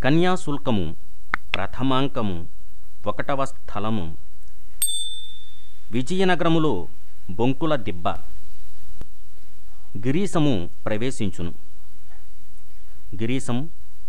కన్యాశుల్కము ప్రథమాంకము ఒకటవ స్థలము విజయనగరములో బొంకుల దిబ్బ గిరీశము ప్రవేశించును గిరీశము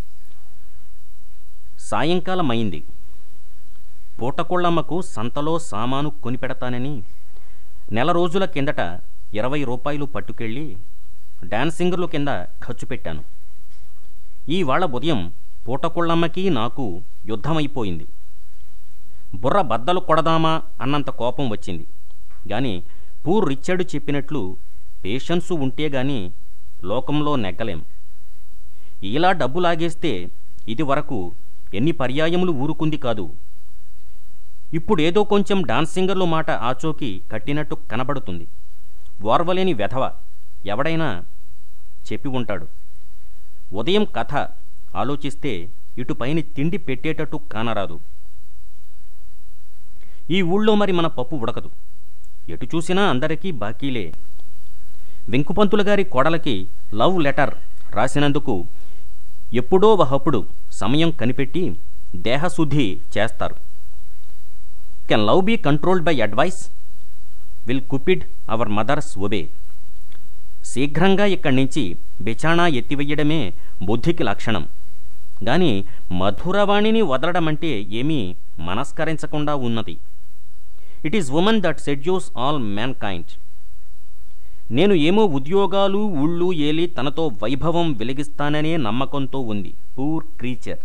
సాయంకాలమైంది పూటకొళ్ళమ్మకు సంతలో సామాను కొనిపెడతానని నెల రోజుల కిందట ఇరవై రూపాయలు పట్టుకెళ్ళి డాన్సింగర్లు కింద ఖర్చు పెట్టాను ఈవాళ ఉదయం పూటకొళ్ళమ్మకి నాకు యుద్ధమైపోయింది బుర్ర బద్దలు కొడదామా అన్నంత కోపం వచ్చింది గాని పూర్ రిచ్చర్డ్ చెప్పినట్లు పేషెన్సు ఉంటే గాని లోకంలో నెగ్గలేం ఇలా డబ్బు లాగేస్తే ఇది వరకు ఎన్ని పర్యాయములు ఊరుకుంది కాదు ఇప్పుడేదో కొంచెం డాన్సింగర్లు మాట ఆచోకి కట్టినట్టు కనబడుతుంది ఓర్వలేని వెధవ ఎవడైనా చెప్పి ఉంటాడు ఉదయం కథ ఆలోచిస్తే ఇటుపైన తిండి పెట్టేటట్టు కానరాదు ఈ ఊళ్ళో మరి మన పప్పు ఉడకదు ఎటు చూసినా అందరికీ బాకీలే వెంకుపంతుల గారి కోడలకి లవ్ లెటర్ రాసినందుకు ఎప్పుడో ఒకప్పుడు సమయం కనిపెట్టి దేహశుద్ధి చేస్తారు can love be controlled by advice will cupid our mothers obey శీఘ్రంగా ఇక్కడి నుంచి బిచాణా ఎత్తివెయ్యడమే బుద్ధికి లక్షణం గాని మధురవాణిని వదలడమంటే ఏమీ మనస్కరించకుండా ఉన్నది it is women that seduce all mankind నేను ఏమో ఉద్యోగాలు ఊళ్ళు ఏలి తనతో వైభవం వెలిగిస్తాననే నమ్మకంతో ఉంది పూర్ క్రీచర్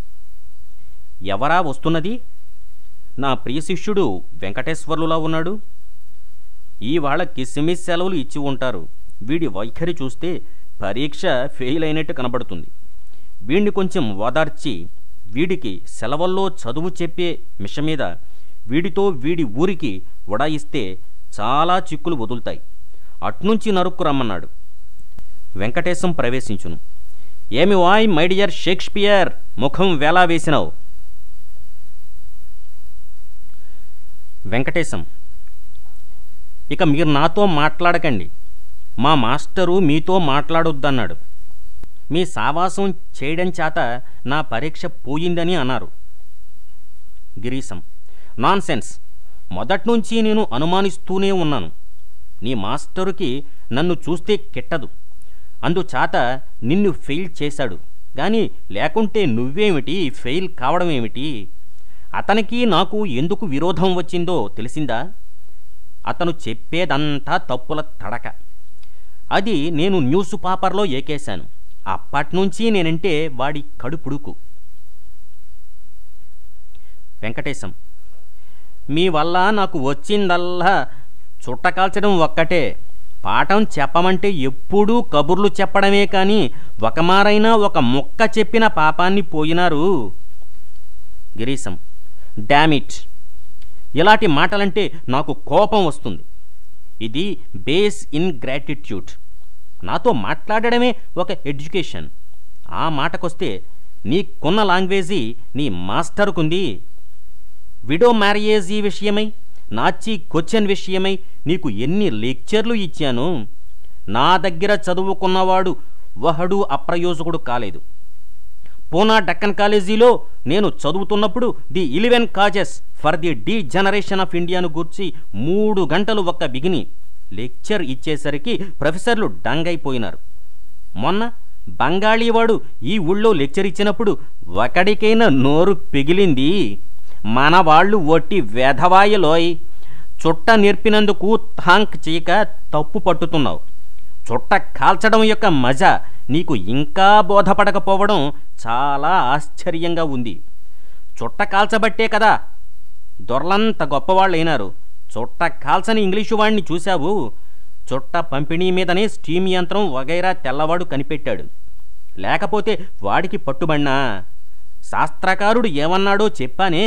ఎవరా వస్తున్నది నా ప్రియ శిష్యుడు వెంకటేశ్వర్లులా ఉన్నాడు ఈ వాళ్ళ కిస్మిస్ సెలవులు ఇచ్చి ఉంటారు వీడి వైఖరి చూస్తే పరీక్ష ఫెయిల్ అయినట్టు కనబడుతుంది వీడిని కొంచెం ఓదార్చి వీడికి సెలవుల్లో చదువు చెప్పే మిష మీద వీడితో వీడి ఊరికి ఉడాయిస్తే చాలా చిక్కులు వదులుతాయి అట్నుంచి నరుక్కు రమ్మన్నాడు వెంకటేశం ప్రవేశించును ఏమి వాయ్ మై డియర్ షేక్స్పియర్ ముఖం వేలా వేసినావు వెంకటేశం ఇక మీరు నాతో మాట్లాడకండి మా మాస్టరు మీతో మాట్లాడొద్దన్నాడు మీ సావాసం చేయడం చేత నా పరీక్ష పోయిందని అన్నారు గిరీశం నాన్ సెన్స్ మొదట్నుంచి నేను అనుమానిస్తూనే ఉన్నాను నీ మాస్టరుకి నన్ను చూస్తే కెట్టదు అందుచేత నిన్ను ఫెయిల్ చేశాడు గాని లేకుంటే నువ్వేమిటి ఫెయిల్ కావడం ఏమిటి అతనికి నాకు ఎందుకు విరోధం వచ్చిందో తెలిసిందా అతను చెప్పేదంతా తప్పుల తడక అది నేను న్యూస్ పేపర్లో ఏకేశాను అప్పట్నుంచి నేనంటే వాడి కడుపుడుకు వెంకటేశం మీ వల్ల నాకు వచ్చిందల్లా చుట్టకాల్చడం ఒక్కటే పాఠం చెప్పమంటే ఎప్పుడూ కబుర్లు చెప్పడమే కానీ ఒకమారైనా ఒక ముక్క చెప్పిన పాపాన్ని పోయినారు గిరీశం డామిట్ ఇలాంటి మాటలంటే నాకు కోపం వస్తుంది ఇది బేస్ ఇన్ గ్రాటిట్యూడ్ నాతో మాట్లాడడమే ఒక ఎడ్యుకేషన్ ఆ మాటకొస్తే నీకున్న లాంగ్వేజీ నీ మాస్టర్కుంది విడో మ్యారేజ్ ఈ విషయమై నాచి క్వశ్చన్ విషయమై నీకు ఎన్ని లెక్చర్లు ఇచ్చాను నా దగ్గర చదువుకున్నవాడు వహడు అప్రయోజకుడు కాలేదు పూనా డక్కన్ కాలేజీలో నేను చదువుతున్నప్పుడు the eleven causes for the degeneration of ఇండియాను గూర్చి మూడు గంటలు ఒక్క బిగిని లెక్చర్ ఇచ్చేసరికి ప్రొఫెసర్లు డంగైపోయినారు మొన్న బంగాళీవాడు ఈ ఊళ్ళో లెక్చర్ ఇచ్చినప్పుడు ఒకడికైనా నోరు పిగిలింది మన వాళ్ళు ఒట్టి వెధవాయలోయ్ చుట్ట నేర్పినందుకు థాంక్ చేయక తప్పు పట్టుతున్నావు చుట్ట కాల్చడం యొక్క మజా నీకు ఇంకా బోధపడకపోవడం చాలా ఆశ్చర్యంగా ఉంది చుట్ట కాల్చబట్టే కదా దొరలంత గొప్పవాళ్ళైనారు చుట్ట కాల్చని ఇంగ్లీషు వాడిని చూశావు చుట్ట పంపిణీ మీదనే స్టీమ్ యంత్రం వగైరా తెల్లవాడు కనిపెట్టాడు లేకపోతే వాడికి పట్టుబడినా శాస్త్రకారుడు ఏమన్నాడో చెప్పానే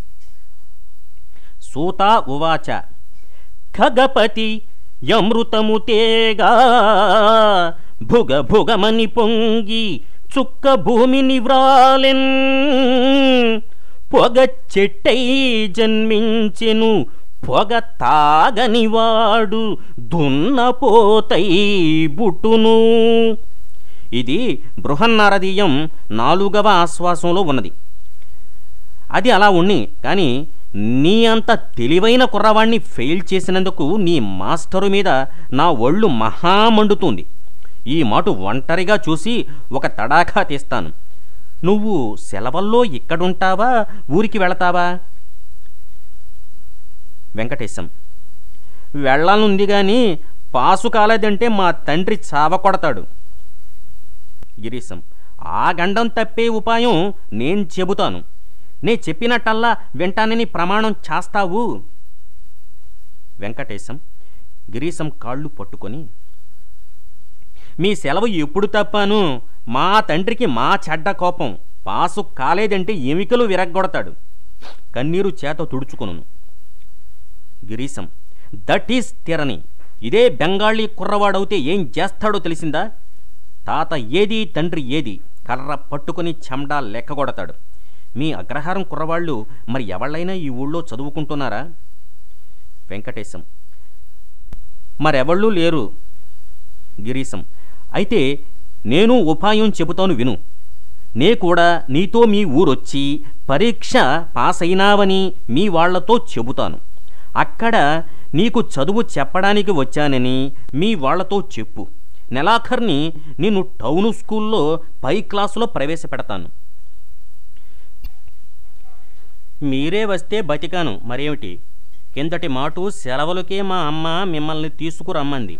సూత ఉవాచ ఖగపతి యమృతము తేగా భుగ భుగమని పొంగి చుక్క భూమిని వ్రాలెన్ పొగ చెట్టై జన్మించెను పొగ తాగనివాడు దున్నపోతై బుట్టును ఇది బృహన్నారదీయం నాలుగవ ఆశ్వాసంలో ఉన్నది అది అలా ఉన్ని కానీ నీ అంత తెలివైన కుర్రవాణ్ణి ఫెయిల్ చేసినందుకు నీ మాస్టరు మీద నా ఒళ్ళు మహా మండుతుంది ఈ మాట ఒంటరిగా చూసి ఒక తడాఖా తీస్తాను నువ్వు సెలవుల్లో ఇక్కడుంటావా ఊరికి వెళతావా వెంకటేశం వెళ్ళాలనుంది కానీ పాసు కాలేదంటే మా తండ్రి చావ కొడతాడు గిరీశం ఆ గండం తప్పే ఉపాయం నేను చెబుతాను నే చెప్పినట్టల్లా వింటానని ప్రమాణం చేస్తావు వెంకటేశం గిరీశం కాళ్ళు పట్టుకొని మీ సెలవు ఎప్పుడు తప్పాను మా తండ్రికి మా చెడ్డ కోపం పాసు కాలేదంటే ఎమికలు విరగ్గొడతాడు కన్నీరు చేత తుడుచుకొను గిరీశం దట్ ఈస్ తిరని ఇదే బెంగాళీ కుర్రవాడవుతే ఏం చేస్తాడో తెలిసిందా తాత ఏది తండ్రి ఏది కర్ర పట్టుకుని చెమడా లెక్కగొడతాడు మీ అగ్రహారం కుర్రవాళ్ళు మరి ఎవళ్ళైనా ఈ ఊళ్ళో చదువుకుంటున్నారా వెంకటేశం మరెవళ్ళూ లేరు గిరీశం అయితే నేను ఉపాయం చెబుతాను విను నే కూడా నీతో మీ ఊరొచ్చి పరీక్ష పాస్ అయినావని మీ వాళ్లతో చెబుతాను అక్కడ నీకు చదువు చెప్పడానికి వచ్చానని మీ వాళ్లతో చెప్పు నెలాఖర్ని నిన్ను టౌను స్కూల్లో పై క్లాసులో ప్రవేశపెడతాను మీరే వస్తే బతికాను మరేమిటి కిందటి మాటు సెలవులకే మా అమ్మ మిమ్మల్ని తీసుకురమ్మంది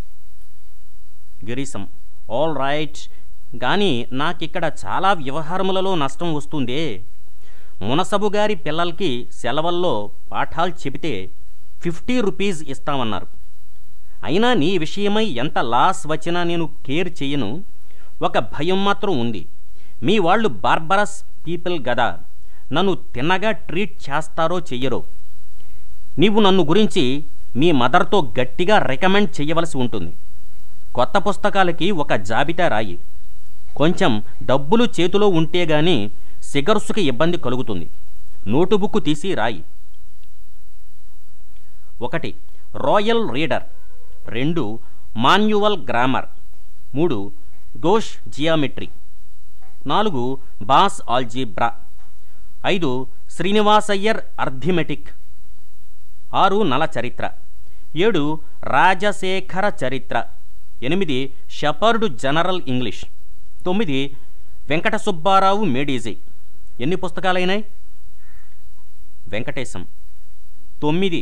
గిరీశం ఆల్ రైట్ కానీ నాకిక్కడ చాలా వ్యవహారములలో నష్టం వస్తుందే మునసబు గారి పిల్లలకి సెలవుల్లో పాఠాలు చెబితే ఫిఫ్టీ రూపీస్ ఇస్తామన్నారు అయినా నీ విషయమై ఎంత లాస్ వచ్చినా నేను కేర్ చెయ్యను ఒక భయం మాత్రం ఉంది మీ వాళ్ళు బార్బరస్ పీపుల్ గదా నన్ను తిన్నగా ట్రీట్ చేస్తారో చెయ్యరో నీవు నన్ను గురించి మీ మదర్తో గట్టిగా రికమెండ్ చేయవలసి ఉంటుంది కొత్త పుస్తకాలకి ఒక జాబితా రాయి కొంచెం డబ్బులు చేతిలో ఉంటే గాని సిగర్స్కి ఇబ్బంది కలుగుతుంది నోటుబుక్ తీసి రాయి ఒకటి రాయల్ రీడర్ రెండు మాన్యువల్ గ్రామర్ మూడు గోష్ జియామెట్రీ నాలుగు బాస్ ఆల్జీబ్రా ఐదు శ్రీనివాసయ్యర్ అర్థమెటిక్ ఆరు నల చరిత్ర ఏడు రాజశేఖర చరిత్ర ఎనిమిది షపర్డు జనరల్ ఇంగ్లీష్ తొమ్మిది వెంకట సుబ్బారావు మేడీజీ ఎన్ని పుస్తకాలైనాయి వెంకటేశం తొమ్మిది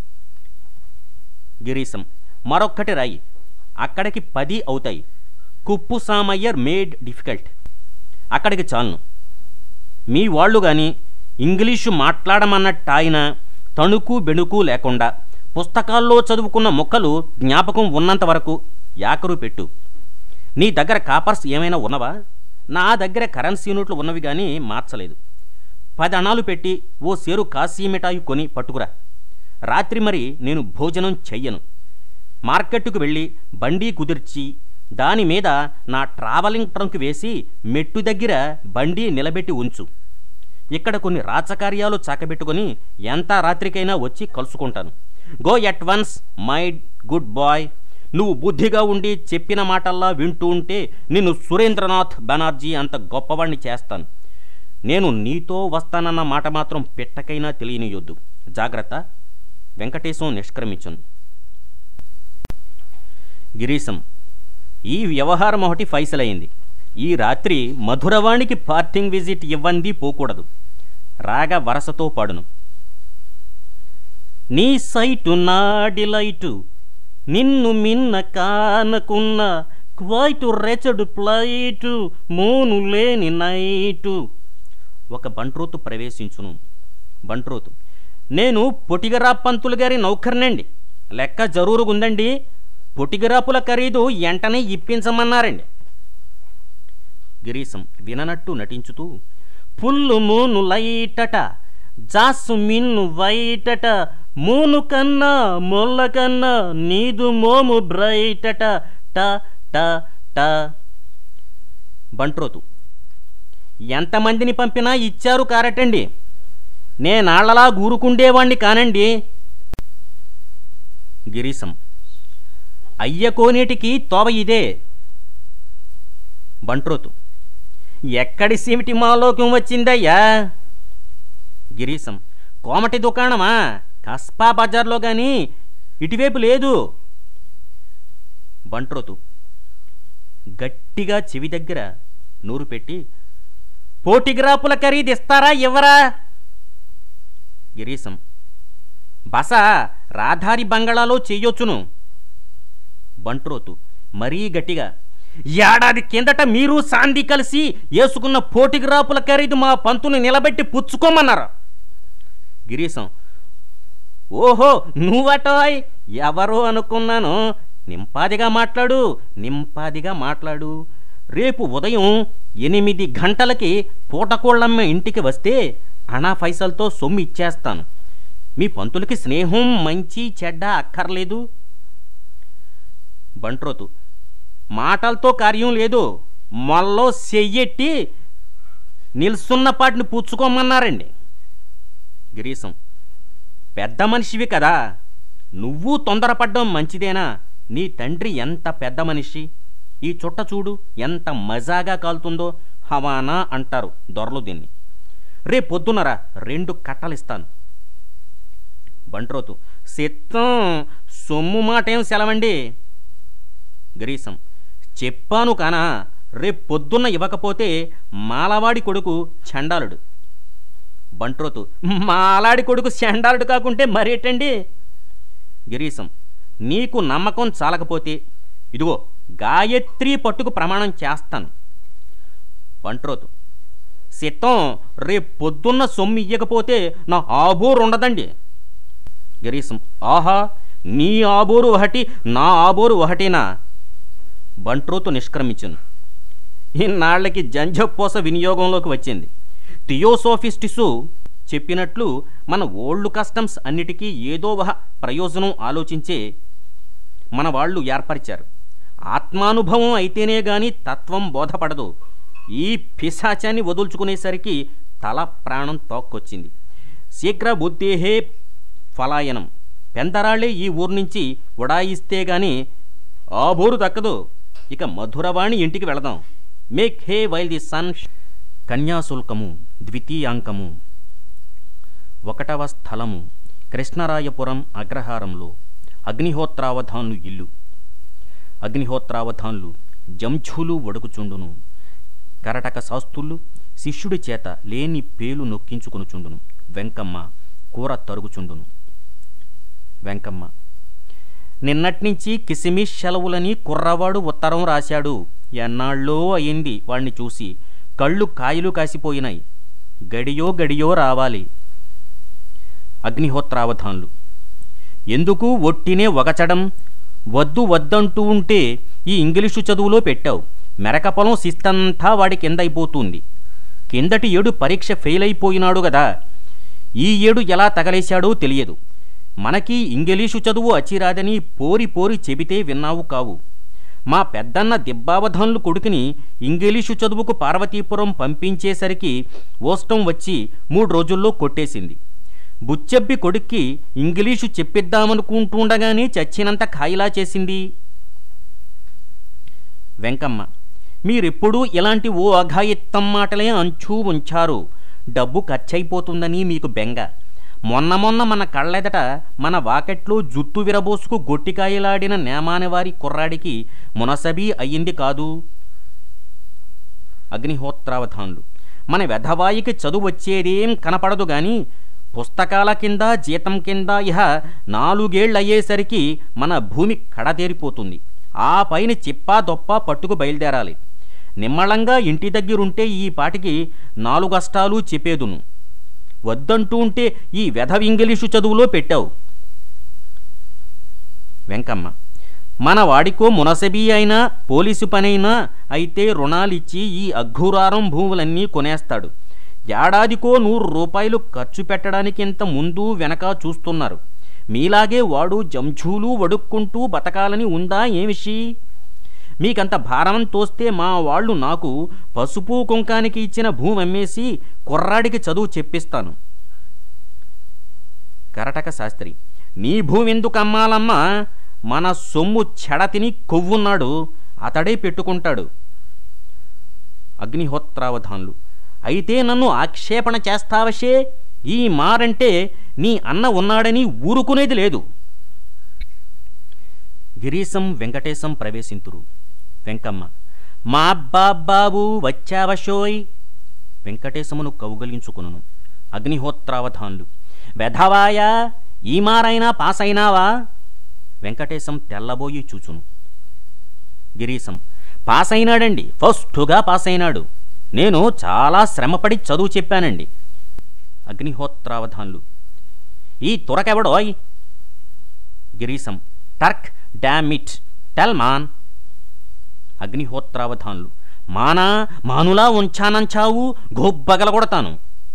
గిరీశం మరొక్కటి రాయి అక్కడికి పది అవుతాయి కుప్పు సామయ్యర్ మేడ్ డిఫికల్ట్ అక్కడికి చాలును మీ వాళ్ళు గాని ఇంగ్లీషు మాట్లాడమన్నట్టు ఆయన తణుకు బెణుకు లేకుండా పుస్తకాల్లో చదువుకున్న మొక్కలు జ్ఞాపకం ఉన్నంత వరకు యాకరు పెట్టు నీ దగ్గర కాపర్స్ ఏమైనా ఉన్నవా నా దగ్గర కరెన్సీ నోట్లు ఉన్నవి కానీ మార్చలేదు పది అణాలు పెట్టి ఓ సేరు కాశీ మిఠాయి కొని పట్టుకురా రాత్రి మరి నేను భోజనం చెయ్యను మార్కెట్టుకు వెళ్ళి బండి కుదిర్చి దాని మీద నా ట్రావెలింగ్ ట్రంక్ వేసి మెట్టు దగ్గర బండి నిలబెట్టి ఉంచు ఇక్కడ కొన్ని రాచకార్యాలు చాకబెట్టుకొని ఎంత రాత్రికైనా వచ్చి కలుసుకుంటాను go at once my good boy నువ్వు బుద్ధిగా ఉండి చెప్పిన మాటల్లా వింటూ ఉంటే నిన్ను సురేంద్రనాథ్ బెనర్జీ అంత గొప్పవాణ్ణి చేస్తాను నేను నీతో వస్తానన్న మాట మాత్రం పెట్టకైనా తెలియనియొద్దు జాగ్రత్త వెంకటేశం నిష్క్రమించును గిరీశం ఈ వ్యవహారం ఒకటి ఫైసలైంది ఈ రాత్రి మధురవాణికి పార్టింగ్ విజిట్ ఇవ్వంది పోకూడదు రాగా వరసతో పాడును నీ సైటు నా డిలైటు నిన్ను మిన్న కానకున్న క్వైటు రెచడు ప్లైటు మోను లేని నైటు ఒక బంట్రోతు ప్రవేశించును బంట్రోతు నేను పొటిగరా పంతులు గారి నౌకర్నండి లెక్క జరూరుగుందండి పొటిగరాపుల ఖరీదు ఎంటనే ఇప్పించమన్నారండి గిరీశం విననట్టు నటించుతూ పుల్లు మూను లైటట జాసు మిన్ను వైటట మూను కన్నా మొల్ల కన్నా నీదు మోము బ్రైటట ట ట ట బంట్రోతు ఎంతమందిని పంపినా ఇచ్చారు కారటండి నేనాళ్లలా గూరుకుండేవాణ్ణి కానండి గిరీశం అయ్య కోనేటికి తోవ ఇదే బంట్రోతు ఎక్కడి సిమిటి మాలోకం వచ్చిందయ్యా గిరీశం కోమటి దుకాణమా కస్పా బజార్లో గాని ఇటువైపు లేదు బంట్రోతు గట్టిగా చెవి దగ్గర నూరు పెట్టి పోటిగ్రాపుల ఖరీదు ఇస్తారా ఇవ్వరా గిరీశం బస రాధారి బంగళాలో చెయ్యొచ్చును బంట్రోతు మరీ గట్టిగా ఏడాది కిందట మీరు సాంది కలిసి వేసుకున్న పోటిగ్రాపుల ఖరీదు మా పంతుని నిలబెట్టి పుచ్చుకోమన్నారు గిరీశం ఓహో నువ్వటోయ్ ఎవరో అనుకున్నాను నింపాదిగా మాట్లాడు నింపాదిగా మాట్లాడు రేపు ఉదయం ఎనిమిది గంటలకి పూటకోళ్ళమ్మ ఇంటికి వస్తే అనా పైసలతో సొమ్ము ఇచ్చేస్తాను మీ పంతులకి స్నేహం మంచి చెడ్డ అక్కర్లేదు బంట్రోతు మాటలతో కార్యం లేదు మొల్లో చెయ్యెట్టి నిల్సున్న పాటిని పుచ్చుకోమన్నారండి గిరీశం పెద్ద మనిషివి కదా నువ్వు తొందరపడ్డం మంచిదేనా నీ తండ్రి ఎంత పెద్ద మనిషి ఈ చుట్ట చూడు ఎంత మజాగా కాలుతుందో హవానా అంటారు దొరలు దీన్ని రేపు పొద్దునరా రెండు కట్టలిస్తాను బంట్రోతు సిత్తం సొమ్ము మాట ఏం సెలవండి గిరీశం చెప్పాను కానా రేపు పొద్దున్న ఇవ్వకపోతే మాలవాడి కొడుకు చండాలుడు బంట్రోతు మాలాడి కొడుకు చండాలుడు కాకుంటే మరేటండి గిరీశం నీకు నమ్మకం చాలకపోతే ఇదిగో గాయత్రి పట్టుకు ప్రమాణం చేస్తాను బంట్రోతు సిత్తం రేపు పొద్దున్న సొమ్ము ఇయ్యకపోతే నా ఆబోరు ఉండదండి గిరీశం ఆహా నీ ఆబోరు ఒకటి నా ఆబోరు ఒకటేనా బంట్రోతు నిష్క్రమించును ఇన్నాళ్లకి జంజపోస వినియోగంలోకి వచ్చింది థియోసోఫిస్టిసు చెప్పినట్లు మన ఓల్డ్ కస్టమ్స్ అన్నిటికీ ఏదో ఒక ప్రయోజనం ఆలోచించే మన వాళ్ళు ఏర్పరిచారు ఆత్మానుభవం అయితేనే గాని తత్వం బోధపడదు ఈ పిశాచాన్ని వదుల్చుకునేసరికి తల ప్రాణం తోక్కొచ్చింది శీఘ్ర బుద్ధేహే ఫలాయనం పెందరాళ్ళే ఈ ఊరు నుంచి ఉడాయిస్తే గాని ఆ బోరు దక్కదు ఇక మధురవాణి ఇంటికి వెళదాం make hay while the sun Kanyasulkam ద్వితీయాంకము ఒకటవ స్థలము కృష్ణరాయపురం అగ్రహారంలో అగ్నిహోత్రావధాన్లు ఇల్లు అగ్నిహోత్రావధాన్లు జంఝులు వడుకుచుండును కరటక శాస్తులు శిష్యుడి చేత లేని పేలు నొక్కించుకొనుచుండును వెంకమ్మ కూర తరుగుచుండును వెంకమ్మ నిన్నట్నుంచి కిసిమిస్ సెలవులని కుర్రవాడు ఉత్తరం రాశాడు ఎన్నాళ్ళో అయింది వాణ్ణి చూసి కళ్ళు కాయలు కాసిపోయినాయి గడియో గడియో రావాలి అగ్నిహోత్రావధాన్లు ఎందుకు ఒట్టినే వగచడం వద్దు వద్దంటూ ఉంటే ఈ ఇంగ్లీషు చదువులో పెట్టావు మెరక పొలం శిస్తంతా వాడి కిందైపోతుంది కిందటి ఏడు పరీక్ష ఫెయిల్ అయిపోయినాడు గదా ఈ ఏడు ఎలా తగలేశాడో తెలియదు మనకి ఇంగ్లీషు చదువు అచ్చిరాదని పోరి పోరి చెబితే విన్నావు కావు మా పెద్దన్న దిబ్బావధాన్లు కొడుకుని ఇంగ్లీషు చదువుకు పార్వతీపురం పంపించేసరికి ఓష్టం వచ్చి మూడు రోజుల్లో కొట్టేసింది బుచ్చెబ్బి కొడుక్కి ఇంగ్లీషు చెప్పిద్దామనుకుంటుండగానే చచ్చినంత ఖాయిలా చేసింది వెంకమ్మ మీరెప్పుడూ ఇలాంటి ఓ అఘాయిత్తం మాటలే అంచూ ఉంచారు డబ్బు ఖర్చయిపోతుందని మీకు బెంగ మొన్న మొన్న మన కళ్ళెదట మన వాకెట్లో జుట్టు విరబోసుకు గొట్టికాయలాడిన నేమానివారి కుర్రాడికి మునసబీ అయ్యింది కాదు అగ్నిహోత్రావధాన్లు మన వెధవాయికి చదువు వచ్చేదేం కనపడదు గాని పుస్తకాల కింద జీతం కింద ఇహ నాలుగేళ్ళు అయ్యేసరికి మన భూమి కడతేరిపోతుంది ఆ పైన చిప్పా దొప్ప పట్టుకు బయలుదేరాలి నిమ్మళంగా ఇంటి దగ్గరుంటే ఈ పాటికి నాలుగు అష్టాలు చెప్పేదును వద్దంటూ ఉంటే ఈ వెధవ ఇంగ్లీషు చదువులో పెట్టావు వెంకమ్మ మన వాడికో మునసబీ అయినా పోలీసు పనైనా అయితే రుణాలిచ్చి ఈ అఘోరారం భూములన్నీ కొనేస్తాడు ఏడాదికో నూరు రూపాయలు ఖర్చు పెట్టడానికి ఇంత ముందు వెనక చూస్తున్నారు మీలాగే వాడు జంఝూలు వడుక్కుంటూ బతకాలని ఉందా ఏమిషి మీకంత భారం తోస్తే మా వాళ్ళు నాకు పసుపు కుంకానికి ఇచ్చిన భూమి అమ్మేసి కుర్రాడికి చదువు చెప్పిస్తాను కరటక శాస్త్రి నీ భూమి ఎందుకు అమ్మాలమ్మా మన సొమ్ము చెడతిని కొవ్వున్నాడు అతడే పెట్టుకుంటాడు అగ్నిహోత్రావధాన్లు అయితే నన్ను ఆక్షేపణ చేస్తావశే ఈ మారంటే నీ అన్న ఉన్నాడని ఊరుకునేది లేదు గిరీశం వెంకటేశం ప్రవేశింతురు వెంకమ్మ మా అబ్బాబాబు వచ్చావశోయ్ వెంకటేశమును కౌగలించుకును అగ్నిహోత్రావధాన్లు వెధవాయా ఈ మారైనా పాస్ అయినావా వెంకటేశం తెల్లబోయి చూచును గిరీశం పాస్ అయినాడండి ఫస్టుగా పాస్ అయినాడు నేను చాలా శ్రమపడి చదువు చెప్పానండి అగ్నిహోత్రావధాన్లు ఈ తురకెవడోయ్ Girisham Turk damn it tell man Agnihotravadhanlu మానా మానులా ఉంచానంచావు గొబ్బగల కొడతాను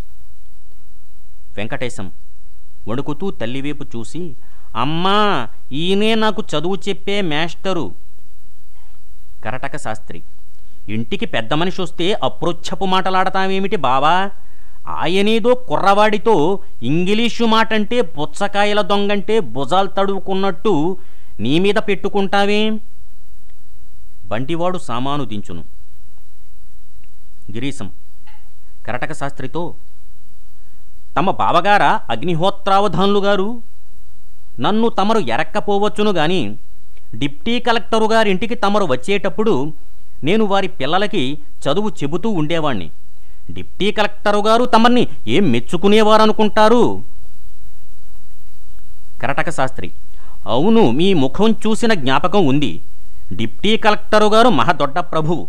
వెంకటేశం వణుకుతూ తల్లివైపు చూసి అమ్మా ఈయనే నాకు చదువు చెప్పే మేస్టరు కరటక శాస్త్రి ఇంటికి పెద్ద మనిషి వస్తే అప్రోచ్చపు మాటలాడతావేమిటి బావా ఆయనేదో కుర్రవాడితో ఇంగిలీషు మాటంటే పుచ్చకాయల దొంగంటే భుజాలు తడువుకున్నట్టు నీ మీద పెట్టుకుంటావే బంటివాడు సామాను దించును గిరీశం కరటక శాస్త్రితో తమ బావగారా అగ్నిహోత్రావధాన్లు గారు నన్ను తమరు ఎరక్కపోవచ్చును గాని డిప్టీ కలెక్టరు గారింటికి తమరు వచ్చేటప్పుడు నేను వారి పిల్లలకి చదువు చెబుతూ ఉండేవాణ్ణి డిప్టీ కలెక్టరు గారు తమర్ని ఏం మెచ్చుకునేవారనుకుంటారు కరటక శాస్త్రి అవును మీ ముఖం చూసిన జ్ఞాపకం ఉంది డిప్టీ కలెక్టరు గారు మహదొడ్డ ప్రభువు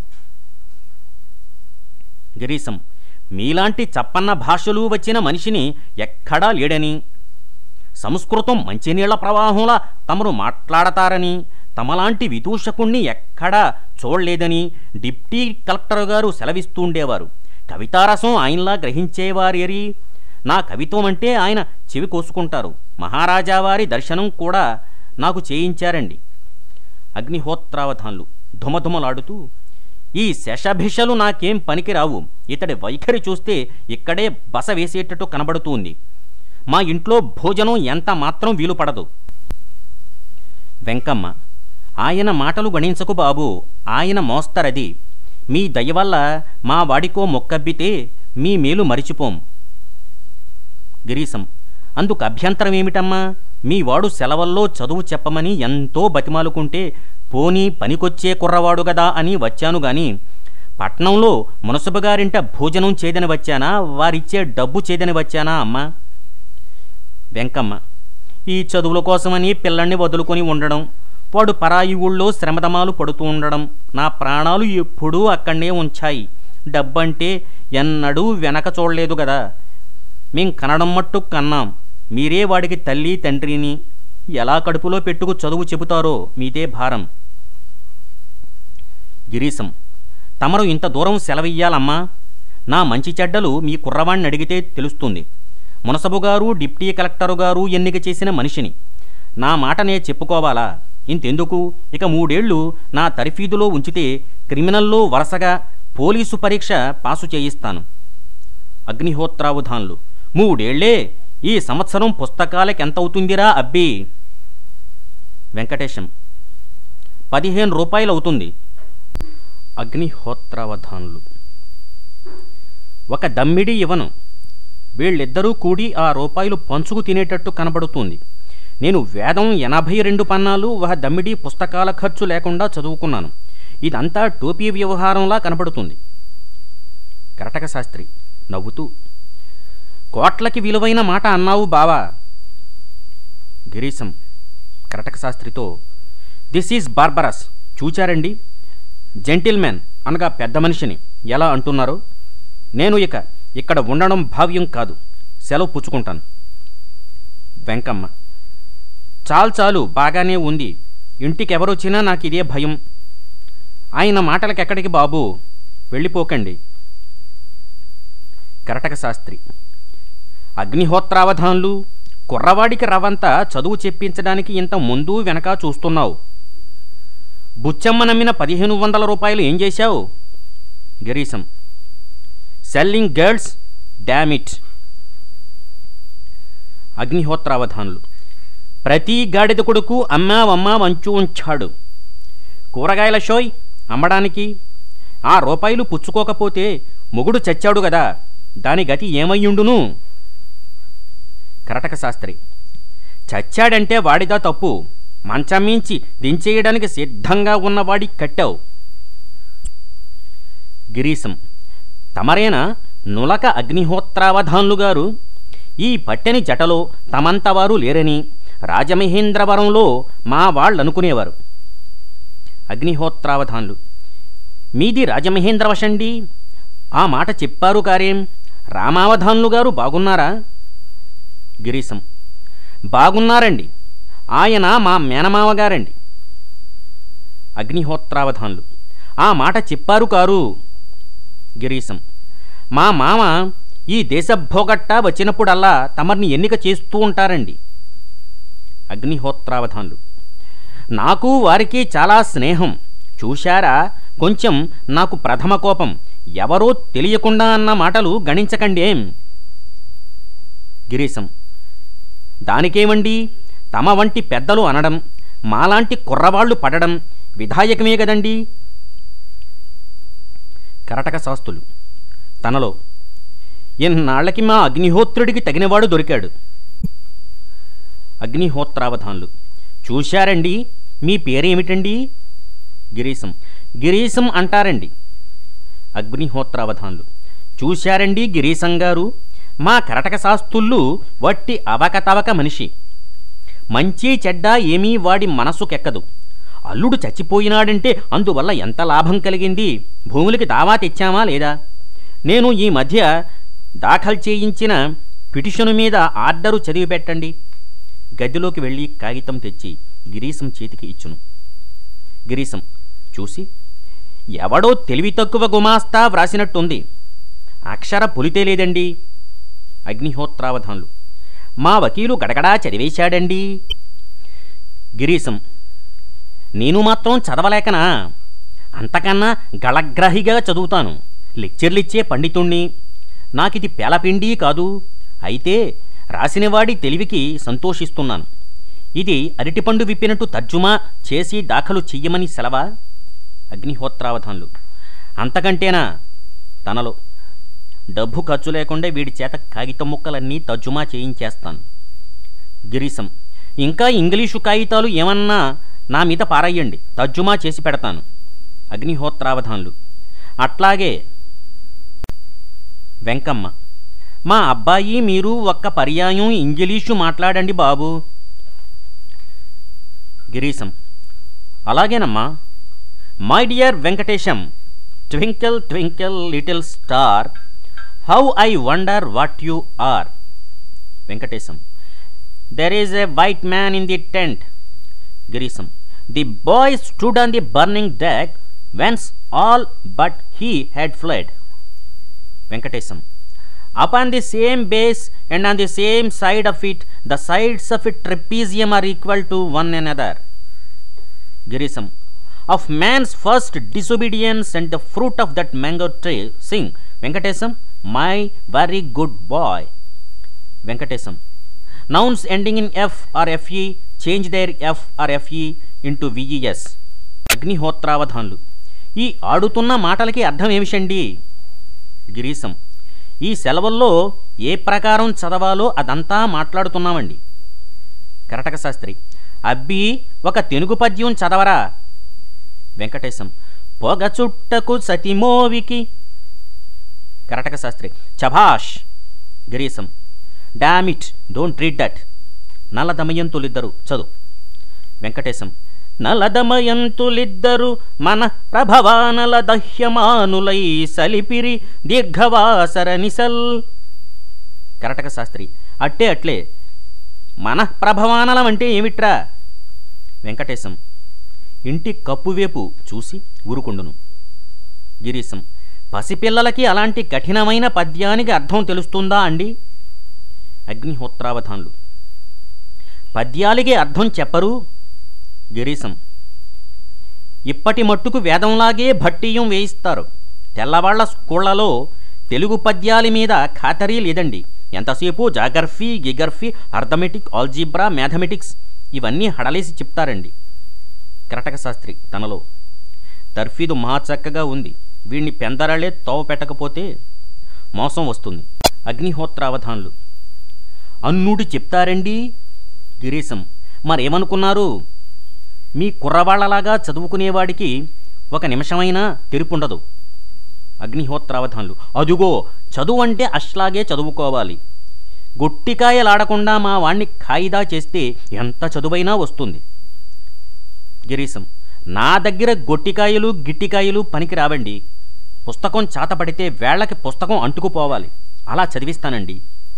గిరీశం మీలాంటి చప్పన్న భాషలు వచ్చిన మనిషిని ఎక్కడా లేడని సంస్కృతం మంచినీళ్ల ప్రవాహంలా తమరు మాట్లాడతారని తమలాంటి విదూషకుణ్ణి ఎక్కడా చూడలేదని డిప్టీ కలెక్టర్ గారు సెలవిస్తుండేవారు కవితారసం ఆయనలా గ్రహించేవారేరి నా కవిత్వం అంటే ఆయన చెవి కోసుకుంటారు మహారాజా వారి దర్శనం కూడా నాకు చేయించారండి అగ్నిహోత్రావధాన్లు ధుమధుమలాడుతూ ఈ శశభిషలు నాకేం పనికిరావు ఇతడి వైఖరి చూస్తే ఇక్కడే బస వేసేటట్టు కనబడుతుంది మా ఇంట్లో భోజనం ఎంత మాత్రం వీలు పడదు వెంకమ్మ ఆయన మాటలు గణించకు బాబు ఆయన మోస్తరది మీ దయ వల్ల మా వాడికో మొక్కబ్బితే మీ మేలు మరిచిపోం గిరీశం అందుకు అభ్యంతరం ఏమిటమ్మా మీ వాడు సెలవుల్లో చదువు చెప్పమని ఎంతో బతిమాలుకుంటే పోనీ పనికొచ్చే కుర్రవాడు గదా అని వచ్చాను గాని పట్నంలో మునసబు గారింట భోజనం చేదని వచ్చానా వారిచ్చే డబ్బు చేదని వచ్చానా అమ్మా వెంకమ్మ ఈ చదువుల కోసమని పిల్లల్ని వదులుకొని ఉండడం వాడు పరాయి ఊళ్ళో శ్రమదమాలు పడుతూ ఉండడం నా ప్రాణాలు ఎప్పుడూ అక్కడనే ఉంచాయి డబ్బంటే ఎన్నడూ వెనక చూడలేదు కదా మేం కనడం మట్టు కన్నాం మీరే వాడికి తల్లి తండ్రిని ఎలా కడుపులో పెట్టుకు చదువు చెబుతారో మీదే భారం గిరీశం తమరు ఇంత దూరం సెలవియ్యాలమ్మా నా మంచి చెడ్డలు మీ కుర్రవాణ్ణి అడిగితే తెలుస్తుంది మునసబు గారు డిప్టీ కలెక్టరు గారు ఎన్నిక చేసిన మనిషిని నా మాటనే చెప్పుకోవాలా ఇంతెందుకు ఇక మూడేళ్లు నా తరఫీదులో ఉంచితే క్రిమినల్లో వరుసగా పోలీసు పరీక్ష పాసు చేయిస్తాను అగ్నిహోత్రావుధాన్లు మూడేళ్లే ఈ సంవత్సరం పుస్తకాలకి ఎంత అవుతుందిరా అబ్బి వెంకటేశం పదిహేను రూపాయలు అవుతుంది అగ్నిహోత్రావధాన్లు ఒక దమ్మిడి ఇవ్వను వీళ్ళిద్దరూ కూడి ఆ రూపాయలు పంచుకు తినేటట్టు కనబడుతుంది నేను వేదం ఎనభై రెండు పన్నాలు ఒక దమ్మిడి పుస్తకాల ఖర్చు లేకుండా చదువుకున్నాను ఇదంతా టోపీ వ్యవహారంలా కనబడుతుంది కరటక శాస్త్రి నవ్వుతూ కోట్లకి విలువైన మాట అన్నావు బావా గిరీశం కరటక శాస్త్రితో దిస్ ఈజ్ బార్బరస్ చూచారండి జెంటిల్మెన్ అనగా పెద్ద మనిషిని ఎలా అంటున్నారో నేను ఇక ఇక్కడ ఉండడం భావ్యం కాదు సెలవు పుచ్చుకుంటాను వెంకమ్మ చాలు చాలు బాగానే ఉంది ఇంటికి ఎవరొచ్చినా నాకు ఇదే భయం ఆయన మాటలకు ఎక్కడికి బాబు వెళ్ళిపోకండి కరటక శాస్త్రి అగ్నిహోత్రావధాన్లు కుర్రవాడికి రవంతా చదువు చెప్పించడానికి ఇంత ముందు వెనక చూస్తున్నావు బుచ్చమ్మ నమ్మిన పదిహేను వందల రూపాయలు ఏం చేశావు Girisham selling girls damn it Agnihotravadhanulu ప్రతి గాడిద కొడుకు అమ్మా అమ్మా మంచు ఉంచాడు కూరగాయల షోయ్ అమ్మడానికి ఆ రూపాయలు పుచ్చుకోకపోతే మొగుడు చచ్చాడు గదా దాని గతి ఏమయ్యుండును కరటక శాస్త్రి చచ్చాడంటే వాడిదా తప్పు మంచం మించి దించేయడానికి సిద్ధంగా ఉన్నవాడి కట్టావు గిరీశం తమరేనా నులక అగ్నిహోత్రావధాన్లు గారు ఈ పట్టెని జటలో తమంతవారు లేరని రాజమహేంద్రవరంలో మా వాళ్ళనుకునేవారు అగ్నిహోత్రావధాన్లు మీది రాజమహేంద్రవశండి ఆ మాట చెప్పారు కారేం రామావధాన్లు గారు బాగున్నారా గిరీశం బాగున్నారండి ఆయన మా మేనమావగారండి అగ్నిహోత్రావధాన్లు ఆ మాట చెప్పారు కారు గిరీశం మా మామ ఈ దేశభోగట్టా వచ్చినప్పుడల్లా తమర్ని ఎన్నిక చేస్తూ ఉంటారండి అగ్నిహోత్రావధాన్లు నాకు వారికి చాలా స్నేహం చూశారా కొంచెం నాకు ప్రథమ కోపం ఎవరో తెలియకుండా అన్న మాటలు గణించకండేం గిరీశం దానికేమండి తమ వంటి పెద్దలు అనడం మాలాంటి కుర్రవాళ్లు పడడం విధాయకమే గదండి కరటక శాస్తులు తనలో ఇన్నాళ్లకి మా అగ్నిహోత్రుడికి తగినవాడు దొరికాడు అగ్నిహోత్రావధాన్లు చూశారండి మీ పేరేమిటండి గిరీశం గిరీశం అంటారండి అగ్నిహోత్రావధాన్లు చూశారండి గిరీశం గారు మా కరటక శాస్తుళ్ళు వట్టి అవకతవక మనిషి మంచి చెడ్డ ఏమీ వాడి మనసుకెక్కదు అల్లుడు చచ్చిపోయినాడంటే అందువల్ల ఎంత లాభం కలిగింది భూములకి దావా తెచ్చామా లేదా నేను ఈ మధ్య దాఖలు చేయించిన పిటిషను మీద ఆర్డరు చదివి పెట్టండి గదిలోకి వెళ్ళి కాగితం తెచ్చి గిరీశం చేతికి ఇచ్చును గిరీశం చూసి ఎవడో తెలివి తక్కువ గుమాస్తా వ్రాసినట్టుంది అక్షర పులితే లేదండి అగ్నిహోత్రావధాన్లు మా వకీలు గడగడా చదివేశాడండి గిరీశం నేను మాత్రం చదవలేకనా అంతకన్నా గళగ్రాహిగా చదువుతాను లెక్చర్లిచ్చే పండితుణ్ణి నాకిది పేలపిండి కాదు అయితే రాసినవాడి తెలివికి సంతోషిస్తున్నాను ఇది అరటిపండు విప్పినట్టు తర్జుమా చేసి దాఖలు చెయ్యమని సెలవా అగ్నిహోత్రావధాన్లు అంతకంటేనా తనలో డబ్బు ఖర్చు లేకుండా వీడి చేత కాగితం ముక్కలన్నీ తర్జుమా చేయించేస్తాను గిరీశం ఇంకా ఇంగ్లీషు కాగితాలు ఏమన్నా నా మీద పారయ్యండి తర్జుమా చేసి పెడతాను అగ్నిహోత్రావధాన్లు అట్లాగే వెంకమ్మ మా అబ్బాయి మీరు ఒక్క పర్యాయం ఇంగ్లీషు మాట్లాడండి బాబు గిరీశం అలాగేనమ్మా my dear Venkatesam twinkle twinkle little star how I wonder what you are Venkatesam there is a white man in the tent Girisham the boy stood on the burning deck whence all but he had fled Venkatesam upon the same base and on the same side of it the sides of a trapezium are equal to one another girisam of man's first disobedience and the fruit of that mango tree sing venkatesam my very good boy venkatesam nouns ending in f or fe change their f or fe into ves Agnihotravadhanlu ఈ ఆడుతున్న మాటలకి అర్థం ఏమిషండి గిరీశం ఈ సెలవుల్లో ఏ ప్రకారం చదవాలో అదంతా మాట్లాడుతున్నామండి కరటక శాస్త్రి అబ్బి ఒక తెనుగు పద్యం చదవరా వెంకటేశం పొగ చుట్టకు సతిమోవికి కరటక శాస్త్రి చభాష్ Girisham damn it don't read that నల్ల దమయంతులిద్దరు చదువు వెంకటేశం నలదమయంతులిద్దరు మన ప్రభవానల దహ్యమానులై సలిపిరి దీర్ఘవాసర నిసల్ కరటక శాస్త్రి అట్టే అట్లే మన ప్రభవానలం అంటే ఏమిట్రా వెంకటేశం ఇంటి కప్పువేపు చూసి ఊరుకుండును గిరీశం పసిపిల్లలకి అలాంటి కఠినమైన పద్యానికి అర్థం తెలుస్తుందా అండి అగ్నిహోత్రావధాన్లు పద్యాలకి అర్థం చెప్పరు గిరీశం ఇప్పటి మట్టుకు వేదంలాగే భట్టీయం వేయిస్తారు తెల్లవాళ్ల స్కూళ్లలో తెలుగు పద్యాల మీద ఖాతరీ లేదండి ఎంతసేపు జాగర్ఫీ గిగర్ఫీ అర్థమెటిక్ ఆల్జీబ్రా మ్యాథమెటిక్స్ ఇవన్నీ హడలేసి చెప్తారండి కరటక శాస్త్రి తనలో తర్ఫీదు మహా చక్కగా ఉంది వీణ్ణి పెందరాళే తోవ పెట్టకపోతే మోసం వస్తుంది అగ్నిహోత్రావధాన్లు అన్నుడు చెప్తారండి గిరీశం మరేమనుకున్నారు మీ కుర్రవాళ్లలాగా చదువుకునేవాడికి ఒక నిమిషమైనా తెరుపుండదు అగ్నిహోత్రావధాన్లు అదుగో చదువు అంటే అట్లాగే చదువుకోవాలి గొట్టికాయలాడకుండా మా వాణ్ణి ఖాయిదా చేస్తే ఎంత చదువైనా వస్తుంది గిరీశం నా దగ్గర గొట్టికాయలు గిట్టికాయలు పనికి రావండి పుస్తకం చాతపడితే వేళ్లకి పుస్తకం అంటుకుపోవాలి అలా చదివిస్తానండి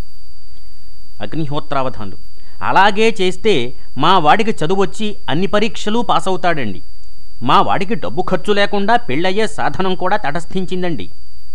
అగ్నిహోత్రావధాన్లు అలాగే చేస్తే మా వాడికి చదువొచ్చి అన్ని పరీక్షలు పాస్ అవుతాడండి మా వాడికి డబ్బు ఖర్చు లేకుండా పెళ్ళయ్యే సాధనం కూడా తటస్థించిందండి